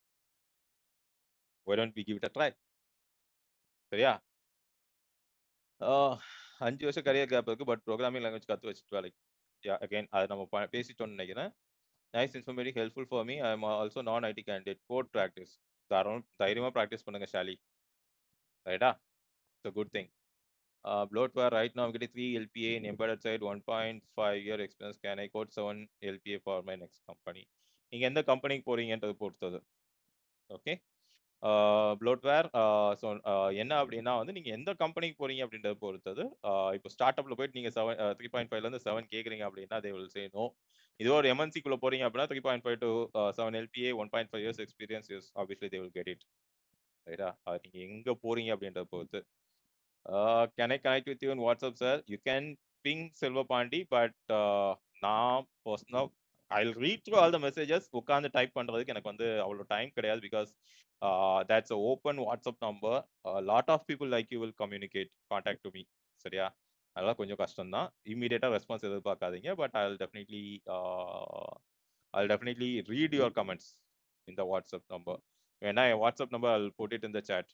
S1: why don't we give it a try சரியா ஆஹ் அஞ்சு வருஷம் கரியர் கேப் இருக்கு பட் ப்ரோக்ராமிங் லாங்குவேஜ் கத்து வச்சுட்டு வேலைக்கு யா அகைன் அது நம்ம ப- பேசிட்டோம்னு நினைக்கிறேன் nice informative helpful for me I am also நான் ஐடி கேண்டிடேட் கோட் ப்ராக்டிஸ் தாராளம் தைரியமா ப்ராக்டிஸ் பண்ணுங்க ஷாலி ரைட்டா it's good thing bloatware right now i'm getting 3 lpa in embedded side 1.5 year experience can i quote 7 lpa for my next company நீங்க எந்த கம்பெனிக்கு போறீங்கன்றது பொறுத்தது ஓகே ப்ளோட்வேர் ஸோ என்ன அப்படின்னா வந்து நீங்கள் எந்த கம்பெனிக்கு போறீங்க அப்படின்றத பொறுத்தது ஆஹ் இப்போ ஸ்டார்ட் அப்ல போயிட்டு நீங்கள் செவன் த்ரீ பாயிண்ட் ஃபைவ்லேருந்து செவன் கேட்குறீங்க அப்படின்னா தே வில் சே நோ இது ஒரு எம்என்சிக்குள்ள போறீங்க அப்படின்னா three point five to seven LPA one point five years experience is obviously they will get it ரைட்டா அது நீங்கள் எங்கே போறீங்க அப்படின்றத பொறுத்து can I connect with you in WhatsApp sir you can ping Selvapandi but நான் personal I read through all the messages உட்காந்து டைப் பண்றதுக்கு எனக்கு வந்து அவ்வளோ டைம் கிடையாது because that's a open WhatsApp number lot of people like you will communicate contact to me சரியா அதெல்லாம் கொஞ்சம் கஷ்டம் தான் இம்மீடியட்டாக ரெஸ்பான்ஸ் எதிர்பார்க்காதீங்க but I will definitely I definitely read your comments இந்த வாட்ஸ்அப் நம்பர் வேணா என் WhatsApp number I put it in the chat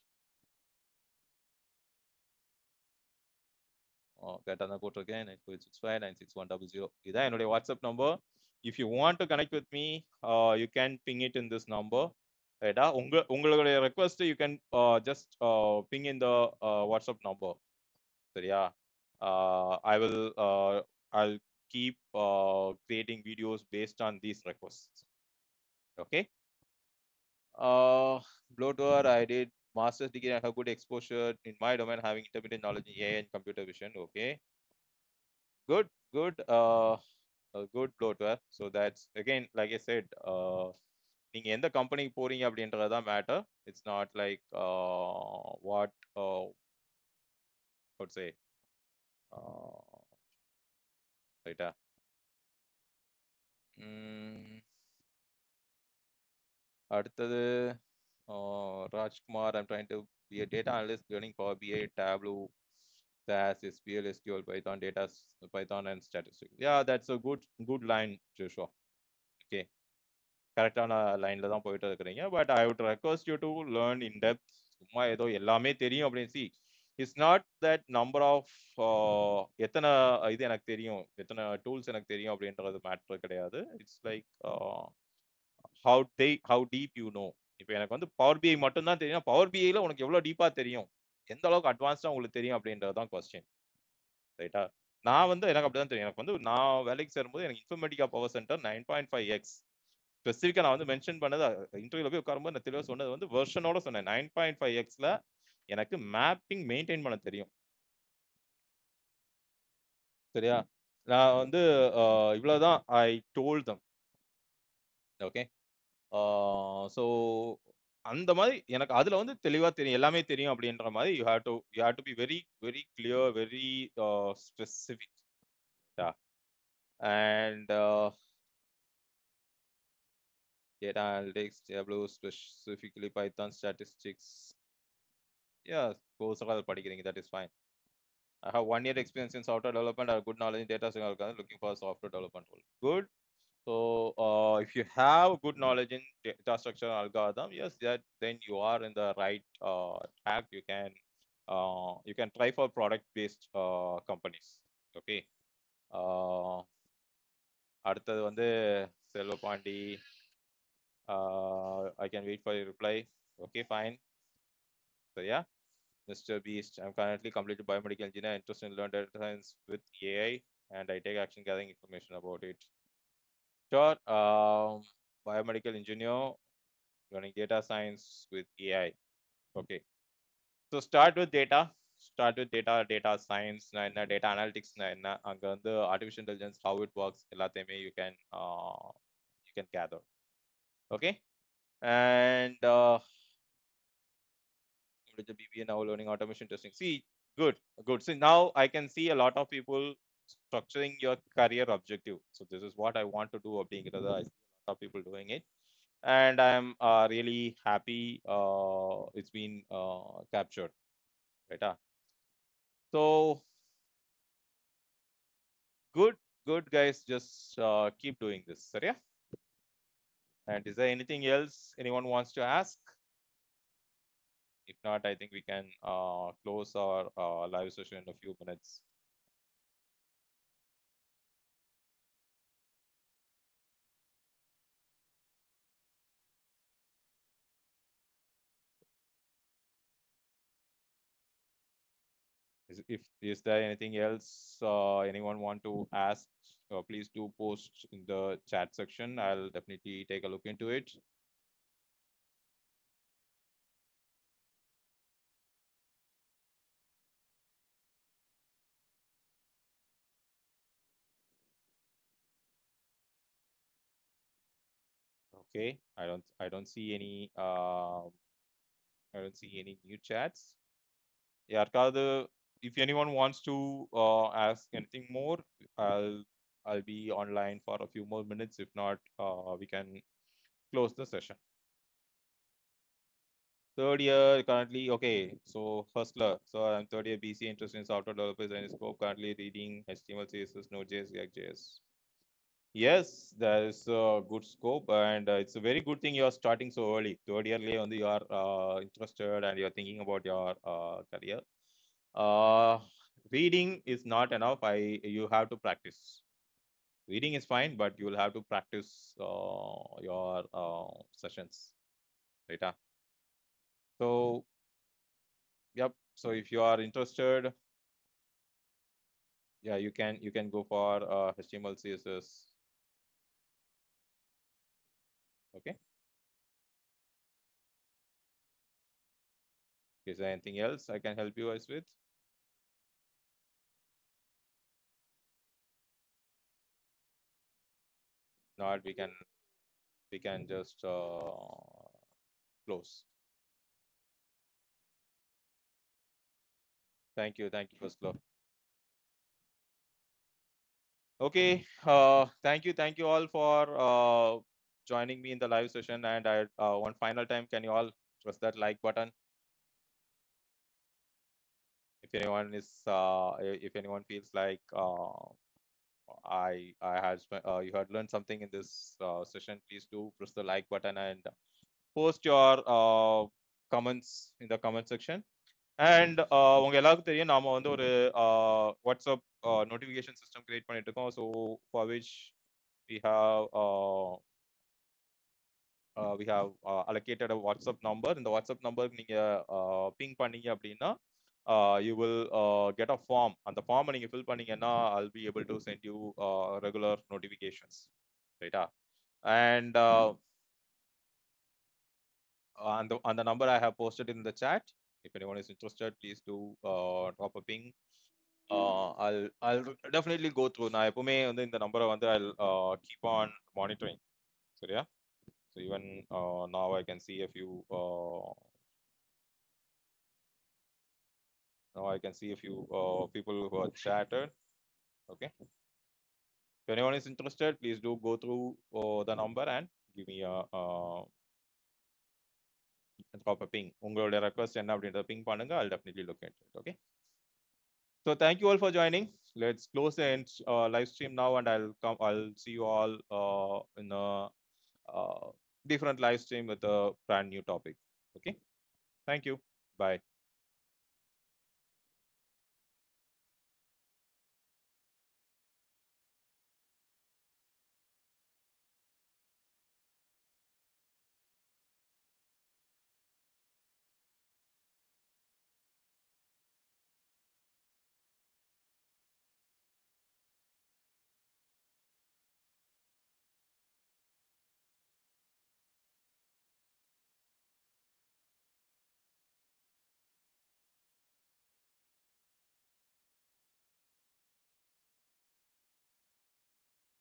S1: கரெக்டாக தான் போட்டிருக்கேன் nine four six five nine six one double zero இதான் என்னுடைய WhatsApp number if you want to connect with me you can ping it in this number ரைட்டா உங்க உங்களுடைய request you can just ping in the WhatsApp number சரியா I will I keep creating videos based on these request okay bloatware i did master's degree and have good exposure in my domain having intermediate knowledge in ai and computer vision okay good good uh, uh good bloatware so that's again like i said uh நீங்க எந்த கம்பெனிக்கு போறீங்க அப்படின்றது தான் matter it's not like what say ரைட்டா ம், அடுத்தது Rajkumar I'm trying to be a data analyst learning Power BI, Tableau, SAS, SQL, SQL, Python, data, s- Python and statistics. Yeah, that's a good good line, Joshua. Okay. கரெக்டான லைன்ல தான் போயிட்டு இருக்கிறீங்க but I would request you to learn in depth சும்மா ஏதோ எல்லாமே தெரியும் அப்படின்னு see it's not that number of எத்தனை இது எனக்கு தெரியும் எத்தனை டூல்ஸ் எனக்கு தெரியும் அப்படின்றது மேட்ரு கிடையாது it's like how they how deep you know இப்போ எனக்கு வந்து பவர் பிஐ மட்டும் தான் தெரியும் பவர் பிஐல உனக்கு எவ்வளோ டீப்பாக தெரியும் எந்த அளவுக்கு அட்வான்ஸ்டாக உங்களுக்கு தெரியும் அப்படின்றது தான் கொஸ்டின் ரைட்டா நான் வந்து எனக்கு அப்படிதான் தெரியும் எனக்கு வந்து நான் வேலைக்கு சேரும்போது எனக்கு இன்ஃபர்மேட்டிக்கா power center nine point five X ஸ்பெசிஃபிக்காக நான் வந்து மென்ஷன் பண்ணது இன்டர்வியூல போய் உட்காரும்போது நான் தெளிவாக சொன்னது வந்து வெர்ஷனோட சொன்னேன் நைன் பாயிண்ட் ஃபைவ் எக்ஸ்ல எனக்கு மேப்பிங் மெயின்டைன் பண்ண தெரியும் சரியா நான் வந்து அஹ், இவ்வளவுதான் I told them okay so அந்த மாதிரி எனக்கு அதுல வந்து தெளிவா தெரியும் எல்லாமே தெரியும் அப்படின்ற மாதிரி you have to you have to be very very clear very specific and data analytics, Tableau, specifically Python statistics. Yeah, course all படிக்கிறீங்க that is fine. I have one year experience in software development. I have good knowledge in data science. algorithm, Looking for a software development role. Good. So uh, if you have good knowledge in data structure and algorithm, yes, that then you are in the right uh, track. You can uh, you can try for product-based uh, companies. Okay. Uh, அடுத்தது வந்து செல்வபாண்டி uh, I can wait for your reply. Okay, fine. So yeah, Mr. Beast, I'm currently completed biomedical engineer, interested in learn data science with AI, and I take action gathering information about it. Sure. Um, biomedical engineer, learning data science with AI. Okay. So start with data. Start with data, data science, na- na- data analytics, na- na- அங்க வந்து artificial intelligence, how it works, எல்லாத்தையுமே you can uh, you can gather. Okay. And uh, with the BBA now learning automation testing. See, good, good. So now I can see a lot of people structuring your career objective. So this is what I want to do. அப்படிங்கிறத I see a lot of people doing it, and I'm uh, really happy. Uh, it's been uh, captured, right? ah. So good, good guys. Just uh, keep doing this, சரியா? And is there anything else anyone wants to ask? If not, I think we can uh, close our uh, live session in a few minutes. Is, if is there anything else uh, anyone want to ask, uh, please do post in the chat section. I'll definitely take a look into it. Okay, I don't I don't see any um I don't see any new chats. யாருக்காவது if anyone wants to uh, ask anything more, I'll I'll be online for a few more minutes. If not, uh, we can close the session. Third year currently, okay. So hustler. So I'm third year BC interested in software developers and scope currently reading HTML, CSS, Node.js, React.js. Yes, there is a good scope, and uh, it's a very good thing you are starting so early. Third year, lay on the you are uh, interested and you are thinking about your uh, career. Uh, reading is not enough. I you have to practice. Reading is fine, but you will have to practice uh, your uh, sessions. Right? ah? So, yep. So if you are interested, yeah, you can you can go for uh, HTML, CSS. Okay. Is there anything else I can help you guys with? Not we can we can just uh, close. Thank you, thank you, First Love. Okay. Uh, thank you. Thank you all for uh, joining me in the live session. And I, uh, one final time, can you all press that like button? If anyone is, uh, i- if anyone feels like uh, I, I had, sp- uh, you had learned something in this uh, session, please do press the like button and post your uh, comments in the comment section. And உங்க எல்லாருக்கும் தெரியும் நாம வந்து ஒரு வாட்ஸ்அப் நோட்டிஃபிகேஷன் சிஸ்டம் கிரியேட் பண்ணிட்டு இருக்கோம் so for which we have we have allocated a WhatsApp number இந்த வாட்ஸ்அப் நம்பருக்கு நீங்க பிங் பண்ணீங்க அப்படின்னா you will get a form அந்த ஃபார்மை நீங்க ஃபில் பண்ணீங்கன்னா I'll be able to send you regular notifications ரைட்டா and and the, and the number I have posted in the chat. If anyone is interested, please do uh, drop a ping. Uh, I'll I'll definitely go through. நான் எப்பவுமே வந்து இந்த நம்பரை வந்து I'll uh, keep on monitoring. சரியா? So even uh, now I can see a few. Uh, now I can see a few uh, people who are chatted. Okay. If anyone is interested, please do go through uh, the number and give me a. Uh, drop a ping. உங்களுடைய ரெக்வஸ்ட் என்ன அப்படின்றத பிங் பண்ணுங்க I'll definitely look at it. Okay. So thank you all for joining. Let's close the end, uh, live stream now, and I'll come. I'll see you all uh, in a uh, different live stream with a brand new topic. Okay. Thank you. Bye.